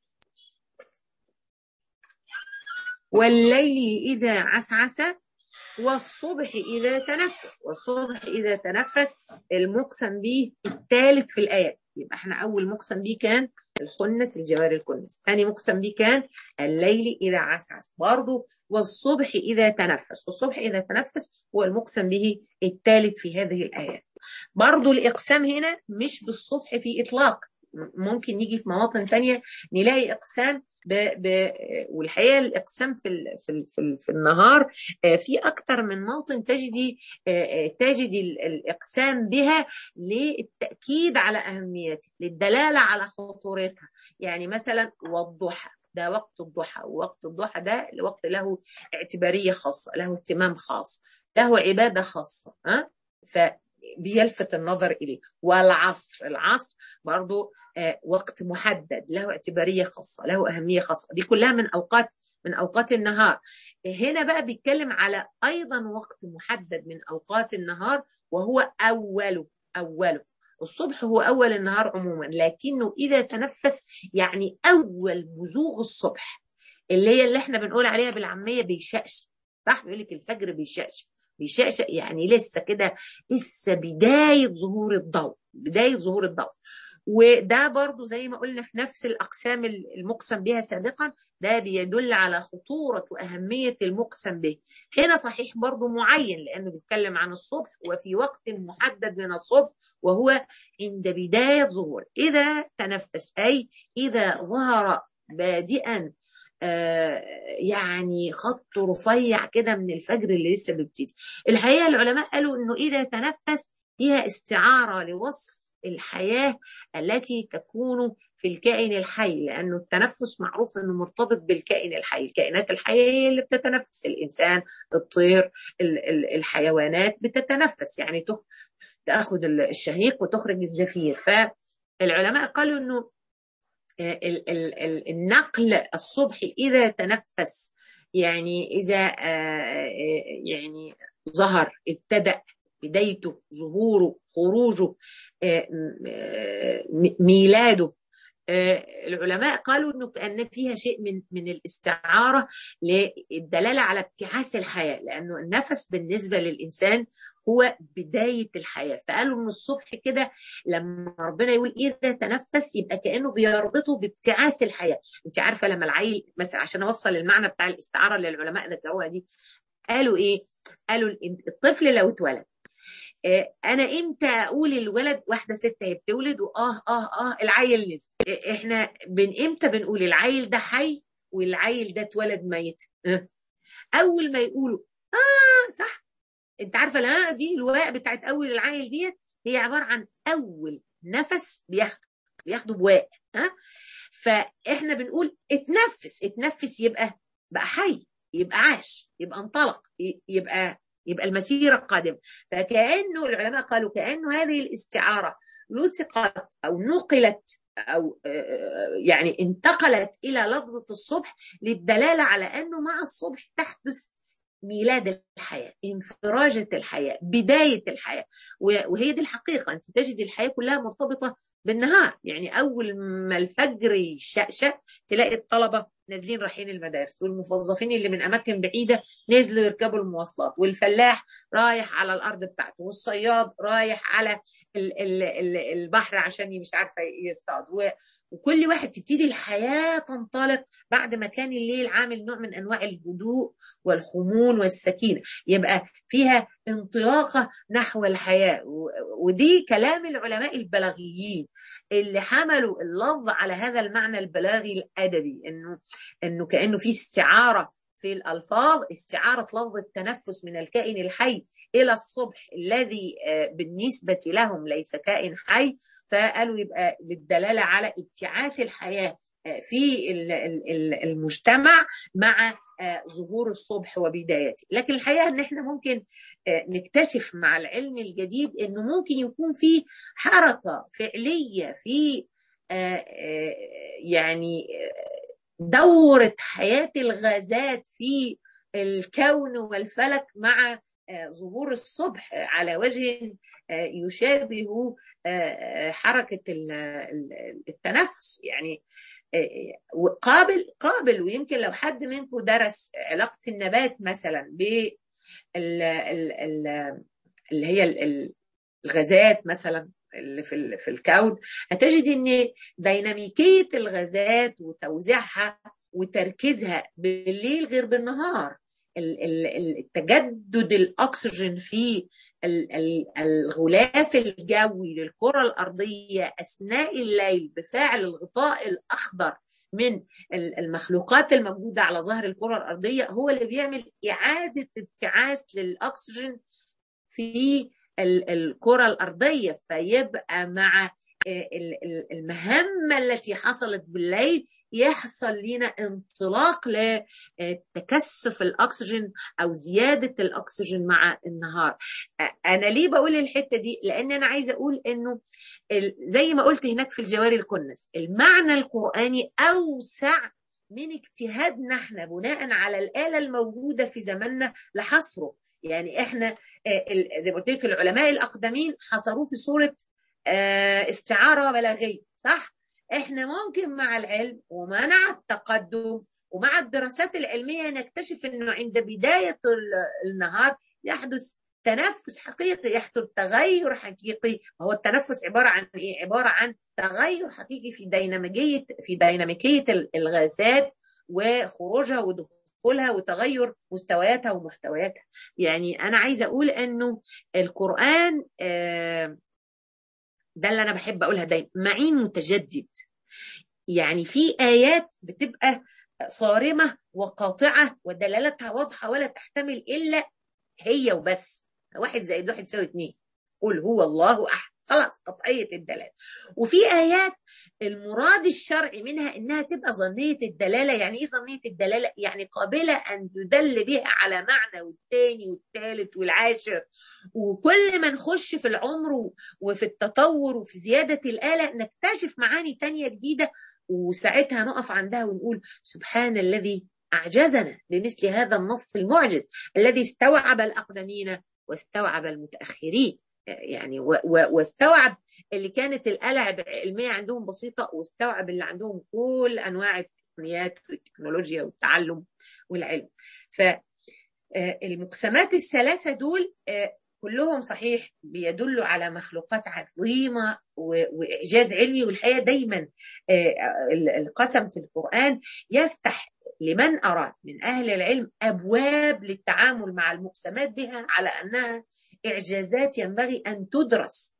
والليل إذا عسعس والصبح إذا تنفس والصبح إذا تنفس المقسم به الثالث في الآيات يبقى احنا أول مقسم به كان الخنس الجوار الكنس ثاني مقسم به كان الليل إذا عسعس برضه والصبح إذا تنفس والصبح إذا تنفس هو المقسم به الثالث في هذه الآيات برضه الإقسام هنا مش بالصبح في إطلاق ممكن نيجي في مواطن ثانية نلاقي إقسام ب... ب... والحقيقه الاقسام في ال... في ال... في, ال... في النهار في اكثر من موطن تجدي تجدي الاقسام بها للتاكيد على اهميتها للدلاله على خطورتها يعني مثلا والضحى ده وقت الضحى ووقت الضحى ده وقت له اعتباريه خاصه له اهتمام خاص له عباده خاصه ها ف بيلفت النظر إليه والعصر العصر برضو وقت محدد له اعتبارية خاصة له أهمية خاصة دي كلها من أوقات من أوقات النهار هنا بقى بيتكلم على أيضا وقت محدد من أوقات النهار وهو أوله أوله الصبح هو أول النهار عموما لكنه إذا تنفس يعني أول بزوغ الصبح اللي هي اللي احنا بنقول عليها بالعامية بيشقش صح بيقول لك الفجر بيشقش بيشقشق يعني لسه كده لسه بداية ظهور الضوء بداية ظهور الضوء وده برضو زي ما قلنا في نفس الأقسام المقسم بها سابقا ده بيدل على خطورة وأهمية المقسم به هنا صحيح برضو معين لأنه بيتكلم عن الصبح وفي وقت محدد من الصبح وهو عند بداية ظهور إذا تنفس أي إذا ظهر بادئا آه يعني خط رفيع كده من الفجر اللي لسه بيبتدي الحقيقه العلماء قالوا انه اذا تنفس هي استعاره لوصف الحياه التي تكون في الكائن الحي لانه التنفس معروف انه مرتبط بالكائن الحي الكائنات الحيه هي اللي بتتنفس الانسان الطير الحيوانات بتتنفس يعني تاخذ الشهيق وتخرج الزفير فالعلماء قالوا انه النقل الصبح إذا تنفس يعني إذا يعني ظهر ابتدأ بدايته ظهوره خروجه ميلاده العلماء قالوا انه كان فيها شيء من من الاستعاره للدلاله على ابتعاث الحياه لانه النفس بالنسبه للانسان هو بدايه الحياه فقالوا ان الصبح كده لما ربنا يقول اذا تنفس يبقى كانه بيربطه بابتعاث الحياه انت عارفه لما العيل مثلا عشان اوصل المعنى بتاع الاستعاره اللي العلماء ذكروها دي قالوا ايه قالوا الطفل لو اتولد انا امتى اقول الولد واحده ست هي بتولد واه اه اه العيل نزل احنا بن امتى بنقول العيل ده حي والعيل ده اتولد ميت اول ما يقولوا اه صح انت عارفه لا دي الواء بتاعت اول العيل ديت هي عباره عن اول نفس بياخده بياخده بواء ها فاحنا بنقول اتنفس اتنفس يبقى بقى حي يبقى عاش يبقى انطلق يبقى يبقى المسيره القادمه فكانه العلماء قالوا كانه هذه الاستعاره لصقت او نقلت او يعني انتقلت الى لفظه الصبح للدلاله على انه مع الصبح تحدث ميلاد الحياه انفراجه الحياه بدايه الحياه وهي دي الحقيقه انت تجد الحياه كلها مرتبطه بالنهار يعني اول ما الفجر يشقشق تلاقي الطلبه نازلين رايحين المدارس والموظفين اللي من اماكن بعيده نزلوا يركبوا المواصلات والفلاح رايح على الارض بتاعته والصياد رايح على ال ال ال البحر عشان مش عارفه يصطاد وكل واحد تبتدي الحياه تنطلق بعد ما كان الليل عامل نوع من انواع الهدوء والخمول والسكينه يبقى فيها انطلاقه نحو الحياه ودي كلام العلماء البلاغيين اللي حملوا اللفظ على هذا المعنى البلاغي الادبي انه انه كانه في استعاره في الالفاظ استعاره لفظ التنفس من الكائن الحي الى الصبح الذي بالنسبه لهم ليس كائن حي فقالوا يبقى للدلاله على ابتعاث الحياه في المجتمع مع ظهور الصبح وبدايته لكن الحقيقه ان احنا ممكن نكتشف مع العلم الجديد انه ممكن يكون في حركه فعليه في يعني دورة حياة الغازات في الكون والفلك مع ظهور الصبح على وجه يشابه حركة التنفس يعني قابل قابل ويمكن لو حد منكم درس علاقة النبات مثلا ب اللي هي الغازات مثلا اللي في في الكون هتجد ان ديناميكيه الغازات وتوزيعها وتركيزها بالليل غير بالنهار التجدد الاكسجين في الغلاف الجوي للكره الارضيه اثناء الليل بفعل الغطاء الاخضر من المخلوقات الموجوده على ظهر الكره الارضيه هو اللي بيعمل اعاده ابتعاث للاكسجين في الكرة الأرضية فيبقى مع المهمة التي حصلت بالليل يحصل لنا انطلاق لتكثف الأكسجين أو زيادة الأكسجين مع النهار أنا ليه بقول الحتة دي لأن أنا عايزة أقول أنه زي ما قلت هناك في الجواري الكنس المعنى القرآني أوسع من اجتهادنا احنا بناء على الآلة الموجودة في زماننا لحصره يعني احنا زي ما قلت لك العلماء الاقدمين حصروه في صوره استعاره بلاغيه صح احنا ممكن مع العلم ومع التقدم ومع الدراسات العلميه نكتشف انه عند بدايه النهار يحدث تنفس حقيقي يحصل تغير حقيقي هو التنفس عباره عن ايه عباره عن تغير حقيقي في ديناميكيه في ديناميكيه الغازات وخروجها ودخولها دخولها وتغير مستوياتها ومحتوياتها يعني أنا عايزة أقول أنه القرآن ده اللي أنا بحب أقولها دايما معين متجدد يعني في آيات بتبقى صارمة وقاطعة ودلالتها واضحة ولا تحتمل إلا هي وبس واحد زائد واحد يساوي اتنين قل هو الله أحد خلاص قطعية الدلالة وفي آيات المراد الشرعي منها إنها تبقى ظنية الدلالة يعني إيه ظنية الدلالة؟ يعني قابلة أن تدل بها على معنى والتاني والتالت والعاشر وكل ما نخش في العمر وفي التطور وفي زيادة الآلة نكتشف معاني تانية جديدة وساعتها نقف عندها ونقول سبحان الذي أعجزنا بمثل هذا النص المعجز الذي استوعب الأقدمين واستوعب المتأخرين يعني واستوعب اللي كانت الآلة العلمية عندهم بسيطة واستوعب اللي عندهم كل أنواع التقنيات والتكنولوجيا والتعلم والعلم فالمقسمات الثلاثة دول كلهم صحيح بيدلوا على مخلوقات عظيمة وإعجاز علمي والحقيقة دايما القسم في القرآن يفتح لمن أراد من أهل العلم أبواب للتعامل مع المقسمات بها على أنها إعجازات ينبغي أن تدرس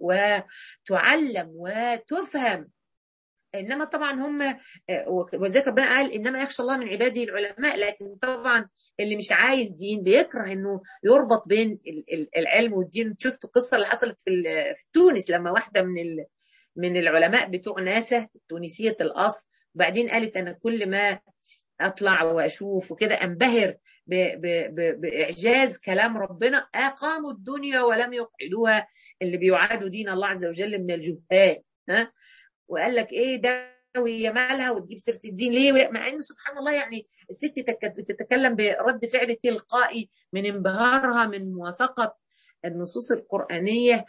وتعلم وتفهم انما طبعا هم وذلك ربنا قال انما يخشى الله من عباده العلماء لكن طبعا اللي مش عايز دين بيكره انه يربط بين العلم والدين شفت القصه اللي حصلت في في تونس لما واحده من من العلماء بتوع ناسا تونسيه الاصل وبعدين قالت انا كل ما اطلع واشوف وكده انبهر ب ب ب باعجاز كلام ربنا اقاموا الدنيا ولم يقعدوها اللي بيعادوا دين الله عز وجل من الجهال ها وقال لك ايه ده وهي مالها وتجيب سيره الدين ليه مع ان سبحان الله يعني الست بتتكلم برد فعل تلقائي من انبهارها من موافقه النصوص القرآنية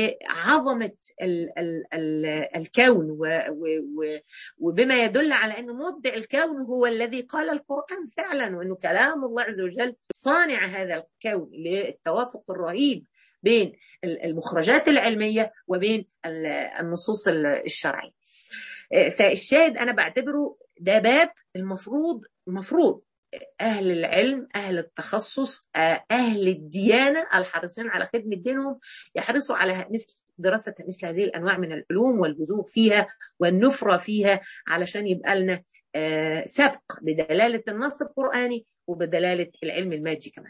لعظمة ال ال ال الكون و و وبما يدل على أن مبدع الكون هو الذي قال القرآن فعلا وأنه كلام الله عز وجل صانع هذا الكون للتوافق الرهيب بين المخرجات العلمية وبين النصوص الشرعية فالشاهد أنا بعتبره ده باب المفروض المفروض أهل العلم أهل التخصص أهل الديانة الحريصين على خدمة دينهم يحرصوا على مثل دراسة مثل هذه الأنواع من العلوم والبذوق فيها والنفرة فيها علشان يبقى لنا سبق بدلالة النص القرآني وبدلالة العلم المادي كمان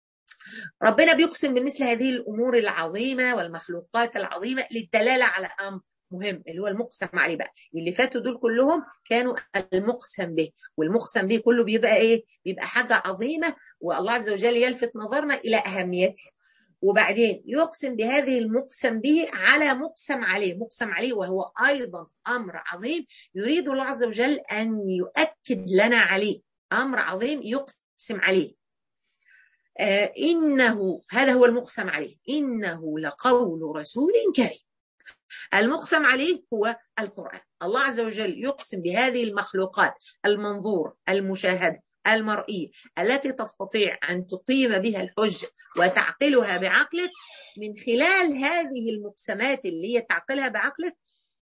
ربنا بيقسم بمثل هذه الأمور العظيمة والمخلوقات العظيمة للدلالة على أمر مهم اللي هو المقسم عليه بقى اللي فاتوا دول كلهم كانوا المقسم به والمقسم به كله بيبقى ايه بيبقى حاجة عظيمة والله عز وجل يلفت نظرنا إلى أهميتها وبعدين يقسم بهذه المقسم به على مقسم عليه مقسم عليه وهو أيضا أمر عظيم يريد الله عز وجل أن يؤكد لنا عليه أمر عظيم يقسم عليه آه إنه هذا هو المقسم عليه إنه لقول رسول كريم المقسم عليه هو القرآن الله عز وجل يقسم بهذه المخلوقات المنظور المشاهدة المرئية التي تستطيع أن تقيم بها الحجة وتعقلها بعقلك من خلال هذه المقسمات اللي هي تعقلها بعقلك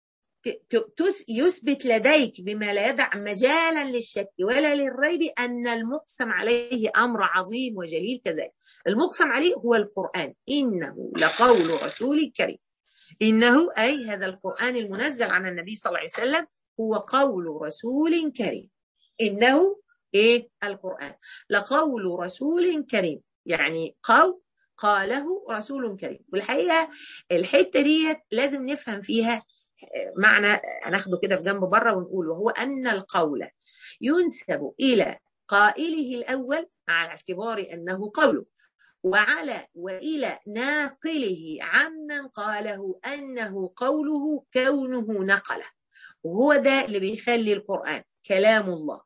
يثبت لديك بما لا يدع مجالا للشك ولا للريب أن المقسم عليه أمر عظيم وجليل كذلك المقسم عليه هو القرآن إنه لقول رسول كريم إنه أي هذا القرآن المنزل عن النبي صلى الله عليه وسلم هو قول رسول كريم إنه إيه القرآن لقول رسول كريم يعني قول قاله رسول كريم والحقيقة الحتة دي لازم نفهم فيها معنى هناخده كده في جنب بره ونقول وهو أن القول ينسب إلى قائله الأول على اعتبار أنه قوله وعلى والى ناقله عمن قاله انه قوله كونه نقله وهو ده اللي بيخلي القران كلام الله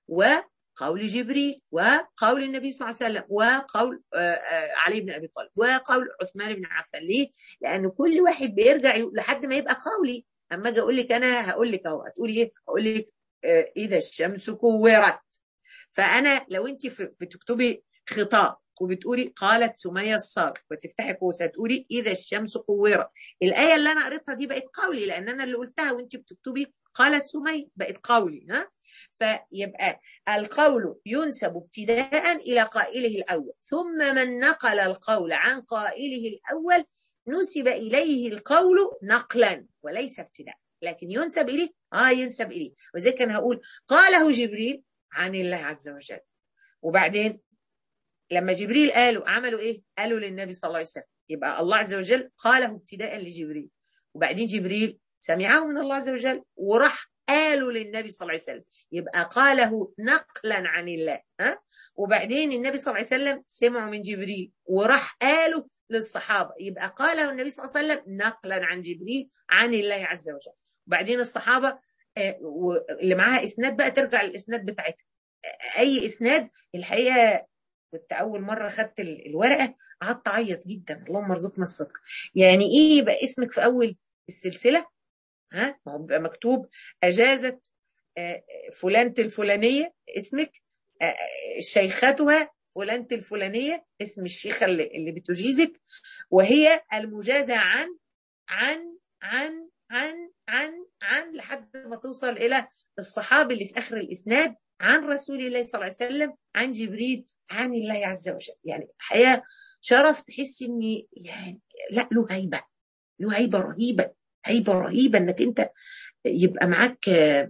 وقول جبريل وقول النبي صلى الله عليه وسلم وقول علي بن ابي طالب وقول عثمان بن عفان ليه؟ لان كل واحد بيرجع لحد ما يبقى قولي اما اجي اقول لك انا هقول لك اهو هتقولي ايه؟ هقول لك اذا الشمس كورت فانا لو انت بتكتبي خطاب وبتقولي قالت سمية الصادق وتفتحي قوس تقولي إذا الشمس كورت الآية اللي أنا قريتها دي بقت قولي لأن أنا اللي قلتها وأنت بتكتبي قالت سمية بقت قولي ها فيبقى القول ينسب ابتداء إلى قائله الأول ثم من نقل القول عن قائله الأول نسب إليه القول نقلا وليس ابتداء لكن ينسب إليه آه ينسب إليه وزي كان هقول قاله جبريل عن الله عز وجل وبعدين لما جبريل قالوا عملوا ايه؟ قالوا للنبي صلى الله عليه وسلم يبقى الله عز وجل قاله ابتداء لجبريل وبعدين جبريل سمعه من الله عز وجل وراح قالوا للنبي صلى الله عليه وسلم يبقى قاله نقلا عن الله ها وبعدين النبي صلى الله عليه وسلم سمعوا من جبريل وراح قالوا للصحابه يبقى قاله النبي صلى الله عليه وسلم نقلا عن جبريل عن الله عز وجل وبعدين الصحابه واللي معاها اسناد بقى ترجع للاسناد بتاعتها اي اسناد الحقيقه كنت اول مره خدت الورقه قعدت اعيط جدا اللهم ارزقنا الصدق يعني ايه يبقى اسمك في اول السلسله ها ما هو بيبقى مكتوب اجازت فلانه الفلانيه اسمك شيختها فلانه الفلانيه اسم الشيخه اللي, اللي بتجيزك وهي المجازه عن عن عن عن عن عن لحد ما توصل الى الصحابي اللي في اخر الاسناد عن رسول الله صلى الله عليه وسلم عن جبريل عن الله عز وجل يعني الحقيقه شرف تحس ان يعني لا له هيبه له هيبه رهيبه هيبه رهيبه انك انت يبقى معاك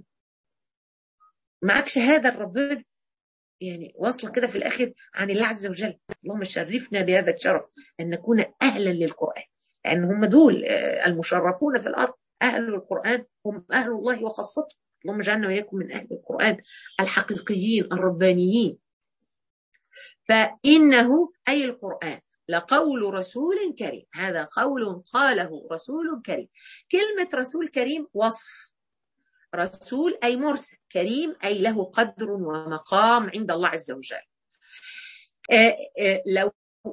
معاك شهاده لربنا يعني واصله كده في الاخر عن الله عز وجل اللهم شرفنا بهذا الشرف ان نكون اهلا للقران لان هم دول المشرفون في الارض اهل القران هم اهل الله وخاصته اللهم اجعلنا واياكم من اهل القران الحقيقيين الربانيين فانه اي القران لقول رسول كريم هذا قول قاله رسول كريم كلمه رسول كريم وصف رسول أي مرسل كريم أي له قدر ومقام عند الله عز وجل آآ آآ لو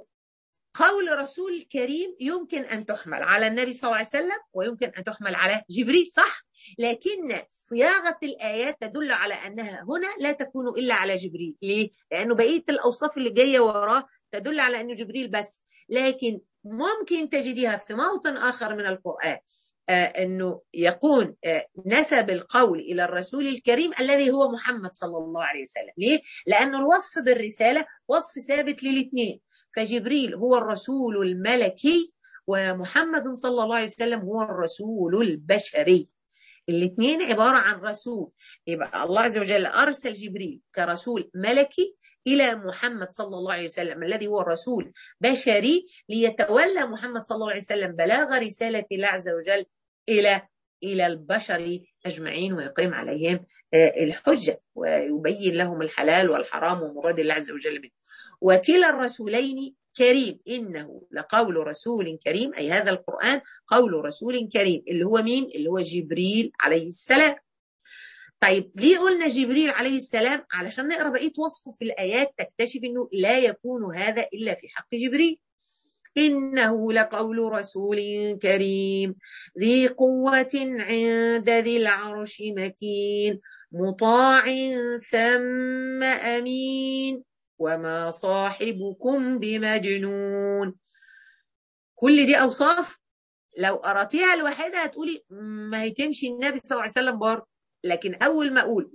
قول رسول كريم يمكن أن تحمل على النبي صلى الله عليه وسلم ويمكن أن تحمل على جبريل صح لكن صياغة الآيات تدل على أنها هنا لا تكون إلا على جبريل ليه؟ لأنه بقية الأوصاف اللي جاية وراه تدل على أنه جبريل بس لكن ممكن تجديها في موطن آخر من القرآن آه انه يكون آه نسب القول الى الرسول الكريم الذي هو محمد صلى الله عليه وسلم، ليه؟ لانه الوصف بالرساله وصف ثابت للاثنين، فجبريل هو الرسول الملكي ومحمد صلى الله عليه وسلم هو الرسول البشري. الاثنين عباره عن رسول، يبقى الله عز وجل ارسل جبريل كرسول ملكي الى محمد صلى الله عليه وسلم الذي هو الرسول بشري ليتولى محمد صلى الله عليه وسلم بلاغ رساله الله عز وجل الى الى البشر اجمعين ويقيم عليهم الحجه ويبين لهم الحلال والحرام ومراد الله عز وجل منه. وكلا الرسولين كريم انه لقول رسول كريم اي هذا القران قول رسول كريم اللي هو مين؟ اللي هو جبريل عليه السلام. طيب ليه قلنا جبريل عليه السلام علشان نقرا بقيه وصفه في الايات تكتشف انه لا يكون هذا الا في حق جبريل انه لقول رسول كريم ذي قوه عند ذي العرش مكين مطاع ثم امين وما صاحبكم بمجنون كل دي اوصاف لو قراتيها لوحدها هتقولي ما هي تمشي النبي صلى الله عليه وسلم برضه لكن أول ما أقول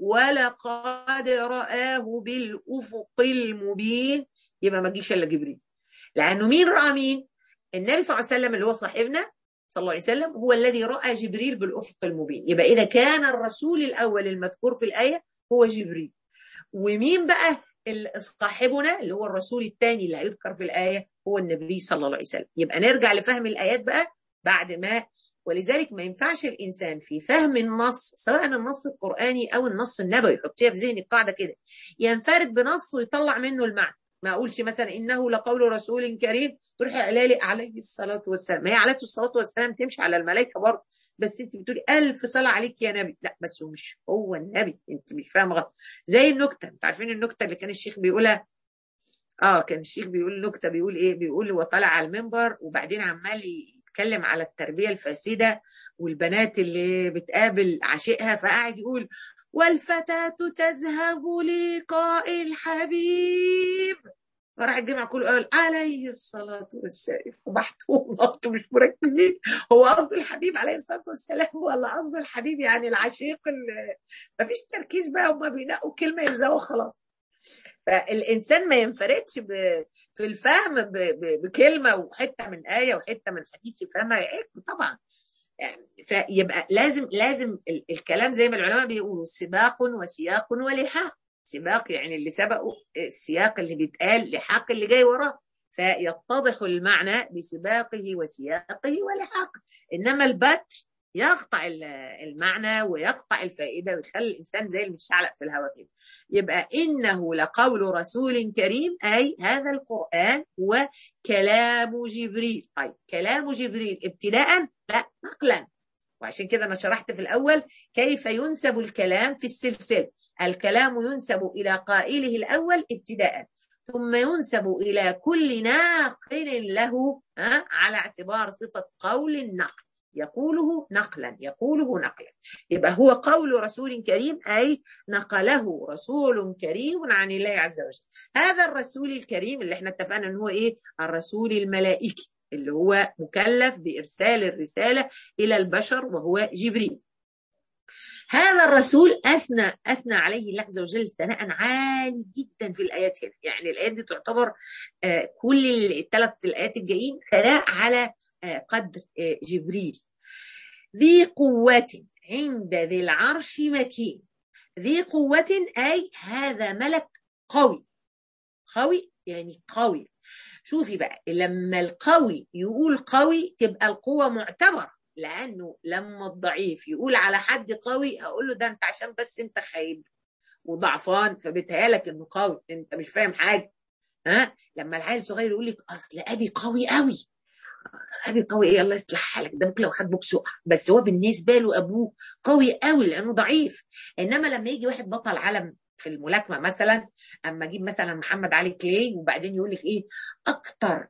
ولقد رآه بالأفق المبين يبقى ما تجيش إلا جبريل لأنه مين رأى مين؟ النبي صلى الله عليه وسلم اللي هو صاحبنا صلى الله عليه وسلم هو الذي رأى جبريل بالأفق المبين يبقى إذا كان الرسول الأول المذكور في الآية هو جبريل ومين بقى صاحبنا اللي هو الرسول الثاني اللي هيذكر في الآية هو النبي صلى الله عليه وسلم يبقى نرجع لفهم الآيات بقى بعد ما ولذلك ما ينفعش الانسان في فهم النص سواء النص القراني او النص النبوي يحطيها في ذهنك قاعده كده ينفرد بنص ويطلع منه المعنى ما اقولش مثلا انه لقول رسول كريم تروحي قلالي عليه الصلاه والسلام ما هي عليه الصلاه والسلام تمشي على الملائكه برضه بس انت بتقولي الف صلاه عليك يا نبي لا بس هو مش هو النبي انت مش فاهمه غلط زي النكته انت عارفين النكته اللي كان الشيخ بيقولها اه كان الشيخ بيقول نكته بيقول ايه بيقول هو طالع على المنبر وبعدين عمال يتكلم على التربيه الفاسده والبنات اللي بتقابل عشيقها فقاعد يقول والفتاة تذهب لقاء الحبيب فراح الجمع كله قال عليه الصلاة والسلام وبحتهم انتوا مش مركزين هو قصده الحبيب عليه الصلاة والسلام ولا قصده الحبيب يعني العشيق اللي مفيش تركيز بقى هما بينقوا كلمة يلزقوا خلاص فالانسان ما ينفردش في الفهم بكلمه وحته من ايه وحته من حديث يفهمها يعيب طبعا يعني فيبقى لازم لازم الكلام زي ما العلماء بيقولوا سباق وسياق ولحاق سباق يعني اللي سبقه السياق اللي بيتقال لحاق اللي جاي وراه فيتضح المعنى بسباقه وسياقه ولحاقه انما البتر يقطع المعنى ويقطع الفائده ويخلي الانسان زي المشعلق في الهواء كده يبقى انه لقول رسول كريم اي هذا القران وكلام جبريل طيب كلام جبريل ابتداء لا نقلا وعشان كده أنا شرحت في الأول كيف ينسب الكلام في السلسلة الكلام ينسب إلى قائله الأول ابتداء ثم ينسب إلى كل ناقل له على اعتبار صفة قول النقل يقوله نقلا يقوله نقلا يبقى هو قول رسول كريم أي نقله رسول كريم عن الله عز وجل هذا الرسول الكريم اللي احنا اتفقنا ان هو ايه الرسول الملائكي اللي هو مكلف بإرسال الرسالة إلى البشر وهو جبريل هذا الرسول اثنى اثنى عليه الله عز وجل ثناء عالي جدا في الايات هنا يعني الايات دي تعتبر كل الثلاث الايات الجايين ثناء على قدر جبريل ذي قوة عند ذي العرش مكين ذي قوة أي هذا ملك قوي قوي يعني قوي شوفي بقى لما القوي يقول قوي تبقى القوة معتبرة لأنه لما الضعيف يقول على حد قوي أقول له ده أنت عشان بس أنت خايب وضعفان فبيتهيألك إنه قوي أنت مش فاهم حاجة ها لما العيل الصغير يقول لك أصل أبي قوي قوي ابي قوي ايه الله يصلح حالك ده ممكن لو خد بوكس وقع بس هو بالنسبه له ابوه قوي قوي لانه ضعيف انما لما يجي واحد بطل عالم في الملاكمه مثلا اما اجيب مثلا محمد علي كلاي وبعدين يقول لك ايه اكتر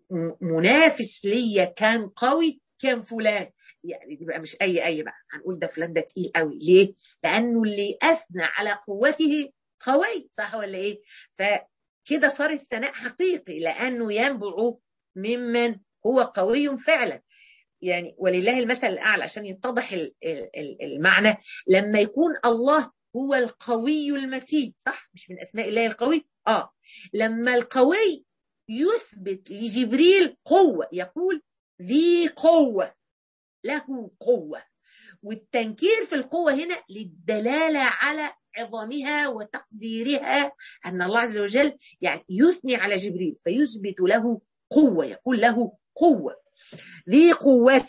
منافس ليا كان قوي كان فلان يعني دي بقى مش اي اي بقى هنقول ده فلان ده تقيل قوي ليه لانه اللي اثنى على قوته قوي صح ولا ايه فكده صار الثناء حقيقي لانه ينبع ممن هو قوي فعلا يعني ولله المثل الاعلى عشان يتضح المعنى لما يكون الله هو القوي المتين صح مش من اسماء الله القوي اه لما القوي يثبت لجبريل قوه يقول ذي قوه له قوه والتنكير في القوه هنا للدلاله على عظمها وتقديرها ان الله عز وجل يعني يثني على جبريل فيثبت له قوه يقول له قوة ذي قوة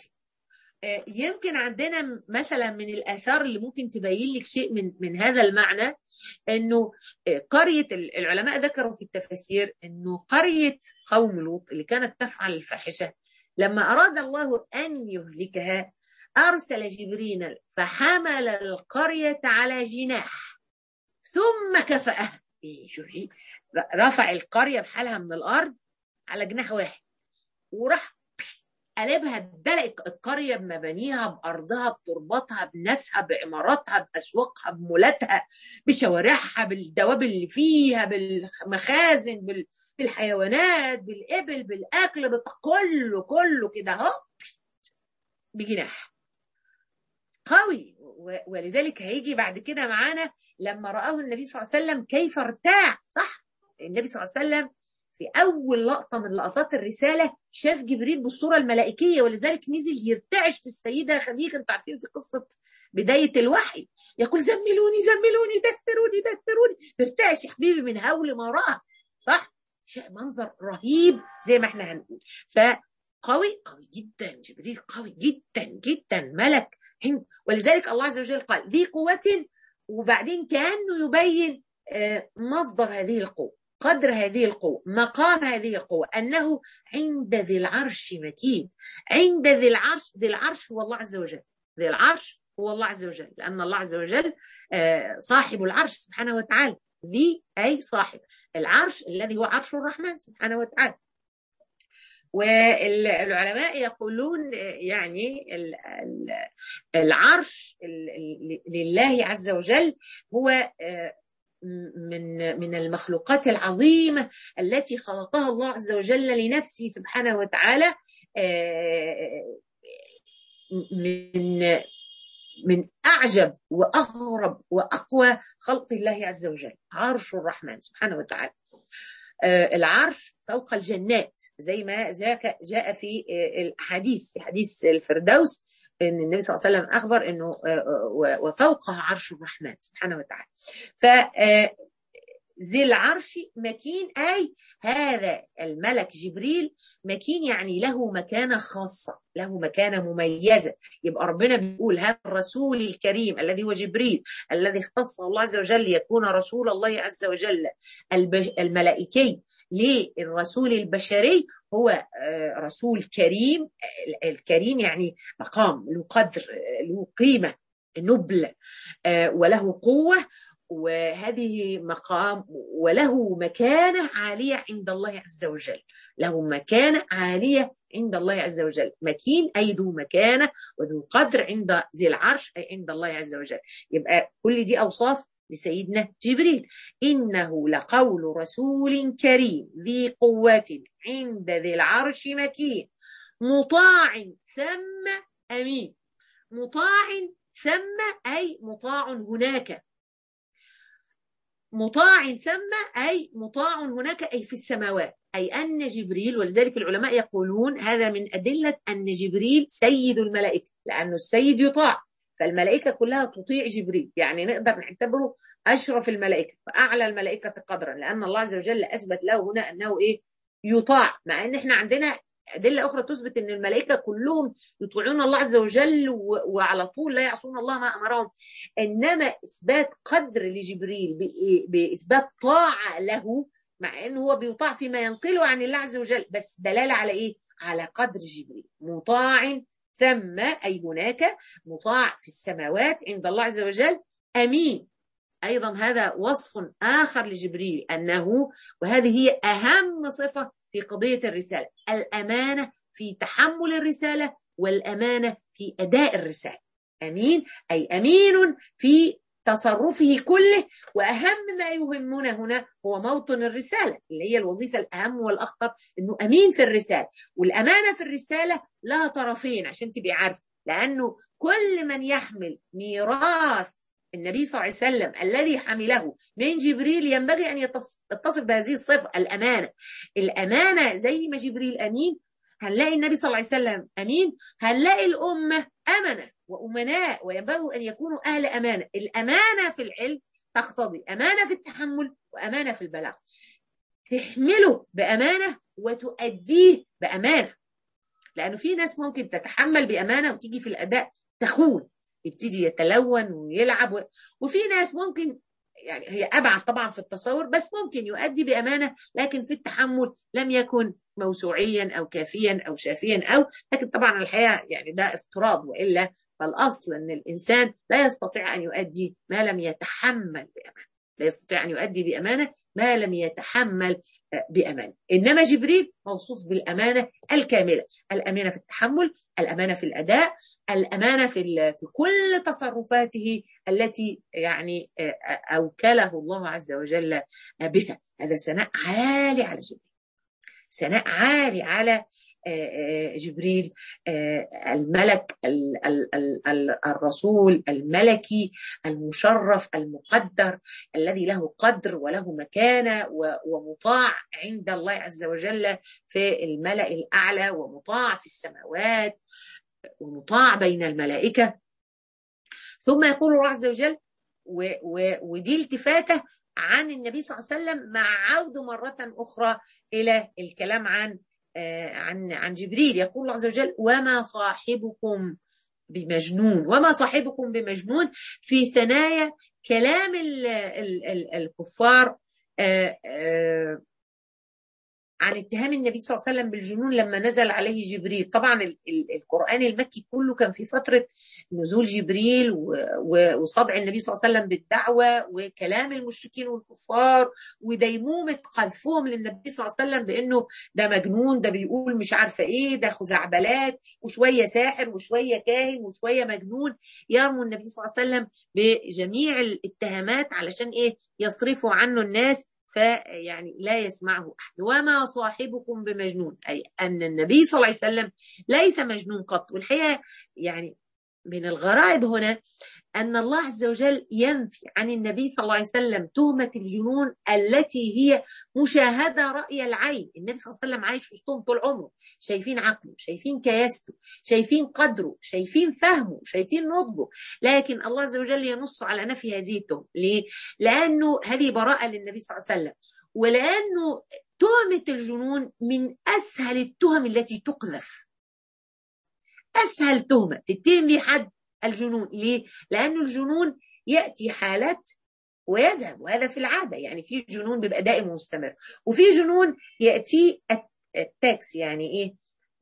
يمكن عندنا مثلا من الآثار اللي ممكن تبين لك شيء من من هذا المعنى انه قرية العلماء ذكروا في التفاسير انه قرية قوم لوط اللي كانت تفعل الفاحشة لما أراد الله أن يهلكها أرسل جبريل فحمل القرية على جناح ثم كفأها إيه شوفي رفع القرية بحالها من الأرض على جناح واحد وراح قلبها دلق القرية بمبانيها بأرضها بتربطها بناسها بعماراتها بأسواقها بمولاتها بشوارعها بالدواب اللي فيها بالمخازن بالحيوانات بالإبل بالأكل كله كله كده اهو بجناح قوي ولذلك هيجي بعد كده معانا لما رآه النبي صلى الله عليه وسلم كيف ارتاع صح النبي صلى الله عليه وسلم في أول لقطة من لقطات الرسالة شاف جبريل بالصورة الملائكية ولذلك نزل يرتعش في السيدة خديجة انتوا عارفين في قصة بداية الوحي يقول زملوني زملوني دثروني دثروني ارتعش يا حبيبي من هول ما رأى صح؟ شيء منظر رهيب زي ما احنا هنقول فقوي قوي جدا جبريل قوي جدا جدا ملك ولذلك الله عز وجل قال ذي قوة وبعدين كأنه يبين مصدر هذه القوة قدر هذه القوة مقام هذه القوة أنه عند ذي العرش مكين عند ذي العرش ذي العرش هو الله عز وجل ذي العرش هو الله عز وجل لأن الله عز وجل صاحب العرش سبحانه وتعالى ذي أي صاحب العرش الذي هو عرش الرحمن سبحانه وتعالى والعلماء يقولون يعني العرش لله عز وجل هو من من المخلوقات العظيمه التي خلقها الله عز وجل لنفسه سبحانه وتعالى من من اعجب واغرب واقوى خلق الله عز وجل عرش الرحمن سبحانه وتعالى العرش فوق الجنات زي ما جاء جاء في الحديث في حديث الفردوس ان النبي صلى الله عليه وسلم اخبر انه وفوقها عرش الرحمن سبحانه وتعالى ف ذي العرش مكين أي هذا الملك جبريل مكين يعني له مكانة خاصة له مكانة مميزة يبقى ربنا بيقول هذا الرسول الكريم الذي هو جبريل الذي اختص الله عز وجل يكون رسول الله عز وجل الملائكي للرسول البشري هو رسول كريم الكريم يعني مقام له قدر له قيمة نبل وله قوة وهذه مقام وله مكانة عالية عند الله عز وجل له مكانة عالية عند الله عز وجل مكين أي ذو مكانة وذو قدر عند ذي العرش أي عند الله عز وجل يبقى كل دي أوصاف لسيدنا جبريل إنه لقول رسول كريم ذي قوة عند ذي العرش مكين مطاع ثم أمين مطاع ثم أي مطاع هناك مطاع ثم أي مطاع هناك أي في السماوات أي أن جبريل ولذلك العلماء يقولون هذا من أدلة أن جبريل سيد الملائكة لأنه السيد يطاع فالملائكة كلها تطيع جبريل يعني نقدر نعتبره أشرف الملائكة وأعلى الملائكة قدرا لأن الله عز وجل أثبت له هنا أنه إيه يطاع مع أن إحنا عندنا أدلة أخرى تثبت أن الملائكة كلهم يطيعون الله عز وجل وعلى طول لا يعصون الله ما أمرهم إنما إثبات قدر لجبريل بإثبات طاعة له مع أنه هو بيطاع فيما ينقله عن الله عز وجل بس دلالة على إيه؟ على قدر جبريل مطاع ثم أي هناك مطاع في السماوات عند الله عز وجل أمين أيضا هذا وصف آخر لجبريل أنه وهذه هي أهم صفة في قضية الرسالة الأمانة في تحمل الرسالة والأمانة في أداء الرسالة أمين أي أمين في تصرفه كله وأهم ما يهمنا هنا هو موطن الرسالة اللي هي الوظيفة الأهم والأخطر أنه أمين في الرسالة والأمانة في الرسالة لها طرفين عشان تبقي عارفة لأنه كل من يحمل ميراث النبي صلى الله عليه وسلم الذي حمله من جبريل ينبغي أن يتصف بهذه الصفة الأمانة الأمانة زي ما جبريل أمين هنلاقي النبي صلى الله عليه وسلم أمين هنلاقي الأمة أمنة وأمناء وينبغي أن يكونوا أهل أمانة الأمانة في العلم تقتضي أمانة في التحمل وأمانة في البلاغ تحمله بأمانة وتؤديه بأمانة لأنه في ناس ممكن تتحمل بأمانة وتيجي في الأداء تخون يبتدي يتلون ويلعب و... وفي ناس ممكن يعني هي ابعد طبعا في التصور بس ممكن يؤدي بامانه لكن في التحمل لم يكن موسوعيا او كافيا او شافيا او لكن طبعا الحقيقه يعني ده افتراض والا فالاصل ان الانسان لا يستطيع ان يؤدي ما لم يتحمل بامانه لا يستطيع ان يؤدي بامانه ما لم يتحمل بأمانة إنما جبريل موصوف بالأمانة الكاملة الأمانة في التحمل الأمانة في الأداء الأمانة في, في كل تصرفاته التي يعني أوكله الله عز وجل بها هذا ثناء عالي على جبريل ثناء عالي على جبريل الملك الرسول الملكي المشرف المقدر الذي له قدر وله مكانه ومطاع عند الله عز وجل في الملأ الأعلى ومطاع في السماوات ومطاع بين الملائكة ثم يقول الله عز وجل ودي التفاتة عن النبي صلى الله عليه وسلم مع عوده مرة أخرى إلى الكلام عن عن عن جبريل يقول الله عز وجل وما صاحبكم بمجنون وما صاحبكم بمجنون في ثنايا كلام ال ال ال الكفار عن اتهام النبي صلى الله عليه وسلم بالجنون لما نزل عليه جبريل طبعا القرآن المكي كله كان في فترة نزول جبريل وصدع النبي صلى الله عليه وسلم بالدعوة وكلام المشركين والكفار وديمومة قذفهم للنبي صلى الله عليه وسلم بأنه ده مجنون ده بيقول مش عارفة إيه ده خزعبلات وشوية ساحر وشوية كاهن وشوية مجنون يرموا النبي صلى الله عليه وسلم بجميع الاتهامات علشان إيه يصرفوا عنه الناس فيعني لا يسمعه أحد وما صاحبكم بمجنون أي أن النبي صلى الله عليه وسلم ليس مجنون قط والحقيقة يعني من الغرائب هنا أن الله عز وجل ينفي عن النبي صلى الله عليه وسلم تهمة الجنون التي هي مشاهدة رأي العين النبي صلى الله عليه وسلم عايش وسطهم طول عمره شايفين عقله شايفين كياسته شايفين قدره شايفين فهمه شايفين نضجه لكن الله عز وجل ينص على نفي هذه التهمة ليه؟ لأنه هذه براءة للنبي صلى الله عليه وسلم ولأنه تهمة الجنون من أسهل التهم التي تقذف أسهل تهمة تتهم بيه حد الجنون ليه؟ لأنه الجنون يأتي حالات ويذهب وهذا في العادة يعني في جنون بيبقى دائم ومستمر وفي جنون يأتي التاكس يعني إيه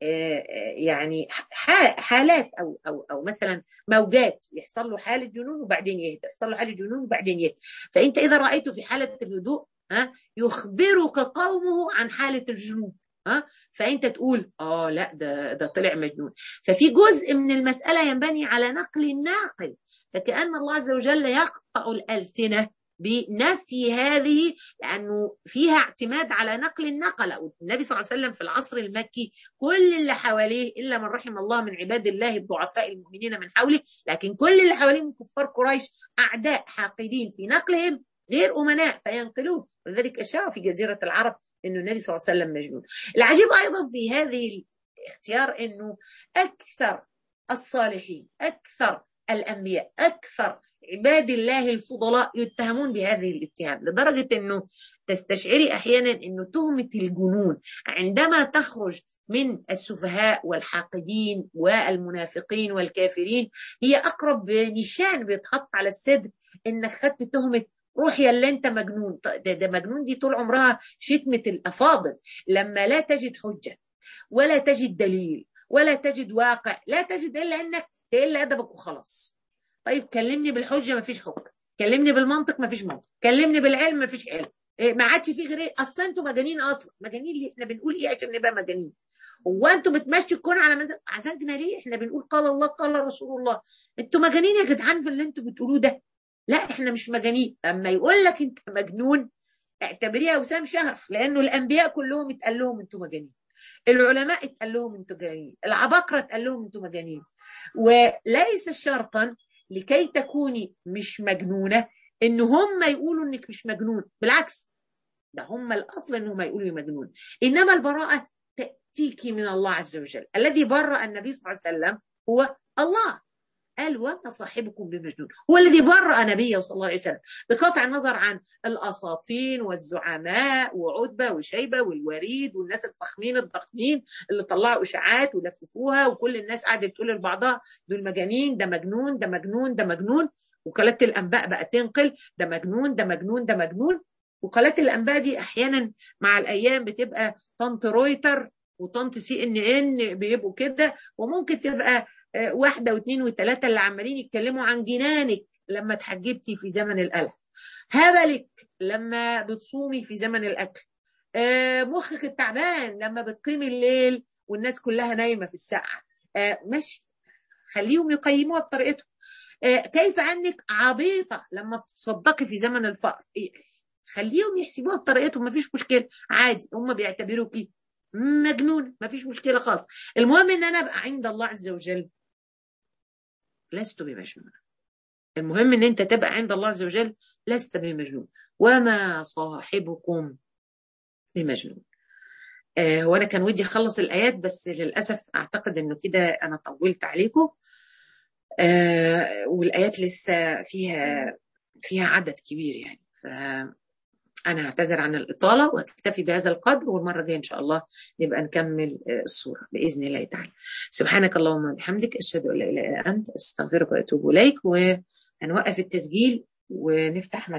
يعني حالات او او او مثلا موجات يحصل له حاله جنون وبعدين يهدى يحصل له حاله جنون وبعدين يهدى فانت اذا رايته في حاله الهدوء ها يخبرك قومه عن حاله الجنون ها فانت تقول اه لا ده ده طلع مجنون ففي جزء من المساله ينبني على نقل الناقل فكأن الله عز وجل يقطع الألسنة بنفي هذه لأنه فيها اعتماد على نقل النقل النبي صلى الله عليه وسلم في العصر المكي كل اللي حواليه إلا من رحم الله من عباد الله الضعفاء المؤمنين من حوله لكن كل اللي حواليه من كفار قريش أعداء حاقدين في نقلهم غير أمناء فينقلون ولذلك أشاعوا في جزيرة العرب أنه النبي صلى الله عليه وسلم مجنون العجيب أيضا في هذه الاختيار أنه أكثر الصالحين أكثر الأنبياء أكثر عباد الله الفضلاء يتهمون بهذه الاتهام لدرجة أنه تستشعري أحيانا أنه تهمة الجنون عندما تخرج من السفهاء والحاقدين والمنافقين والكافرين هي أقرب نشان بيتحط على الصدر إنك خدت تهمة روح يا اللي انت مجنون ده, ده مجنون دي طول عمرها شتمة الأفاضل لما لا تجد حجة ولا تجد دليل ولا تجد واقع لا تجد إلا أنك تقل أدبك وخلاص طيب كلمني بالحجة مفيش حجة كلمني بالمنطق مفيش منطق كلمني بالعلم مفيش علم إيه ما عادش فيه غير ايه اصلا انتوا مجانين اصلا مجانين ليه احنا بنقول ايه عشان نبقى مجانين هو انتوا بتمشوا الكون على مزاج عزاجنا ليه احنا بنقول قال الله قال رسول الله انتوا مجانين يا جدعان في اللي انتوا بتقولوه ده لا احنا مش مجانين اما يقول لك انت مجنون اعتبريها وسام شهف لانه الانبياء كلهم اتقال لهم انتوا مجانين العلماء اتقال لهم انتوا مجانين العباقرة اتقال لهم انتوا مجانين وليس شرطا لكي تكوني مش مجنونة ان هم يقولوا انك مش مجنون بالعكس ده هم الاصل انهم يقولوا مجنون انما البراءة تأتيك من الله عز وجل الذي برأ النبي صلى الله عليه وسلم هو الله قال وما صاحبكم بمجنون هو الذي برأ نبيه صلى الله عليه وسلم بقطع النظر عن الأساطين والزعماء وعتبة وشيبة والوريد والناس الفخمين الضخمين اللي طلعوا إشاعات ولففوها وكل الناس قعدت تقول لبعضها دول مجانين ده مجنون ده مجنون ده مجنون وكالات الأنباء بقى تنقل ده مجنون ده مجنون ده مجنون وكالات الأنباء دي أحيانا مع الأيام بتبقى طنط رويتر وطنط سي ان ان بيبقوا كده وممكن تبقى واحدة واثنين وثلاثة اللي عمالين يتكلموا عن جنانك لما تحجبتي في زمن الألم هبلك لما بتصومي في زمن الأكل مخك التعبان لما بتقيمي الليل والناس كلها نايمة في الساعة ماشي خليهم يقيموها بطريقتهم كيف عنك عبيطة لما بتصدقي في زمن الفقر خليهم يحسبوها بطريقتهم مفيش مشكلة عادي هم بيعتبروكي مجنون مفيش مشكلة خالص المهم ان انا ابقى عند الله عز وجل لست بمجنون المهم ان انت تبقى عند الله عز وجل لست بمجنون وما صاحبكم بمجنون آه وانا كان ودي اخلص الايات بس للاسف اعتقد انه كده انا طولت عليكم آه والايات لسه فيها فيها عدد كبير يعني ف أنا أعتذر عن الإطالة وأكتفي بهذا القدر والمرة الجاية إن شاء الله نبقى نكمل الصورة بإذن الله تعالى سبحانك اللهم وبحمدك أشهد أن لا إله إلا أنت أستغفرك وأتوب إليك وهنوقف التسجيل ونفتح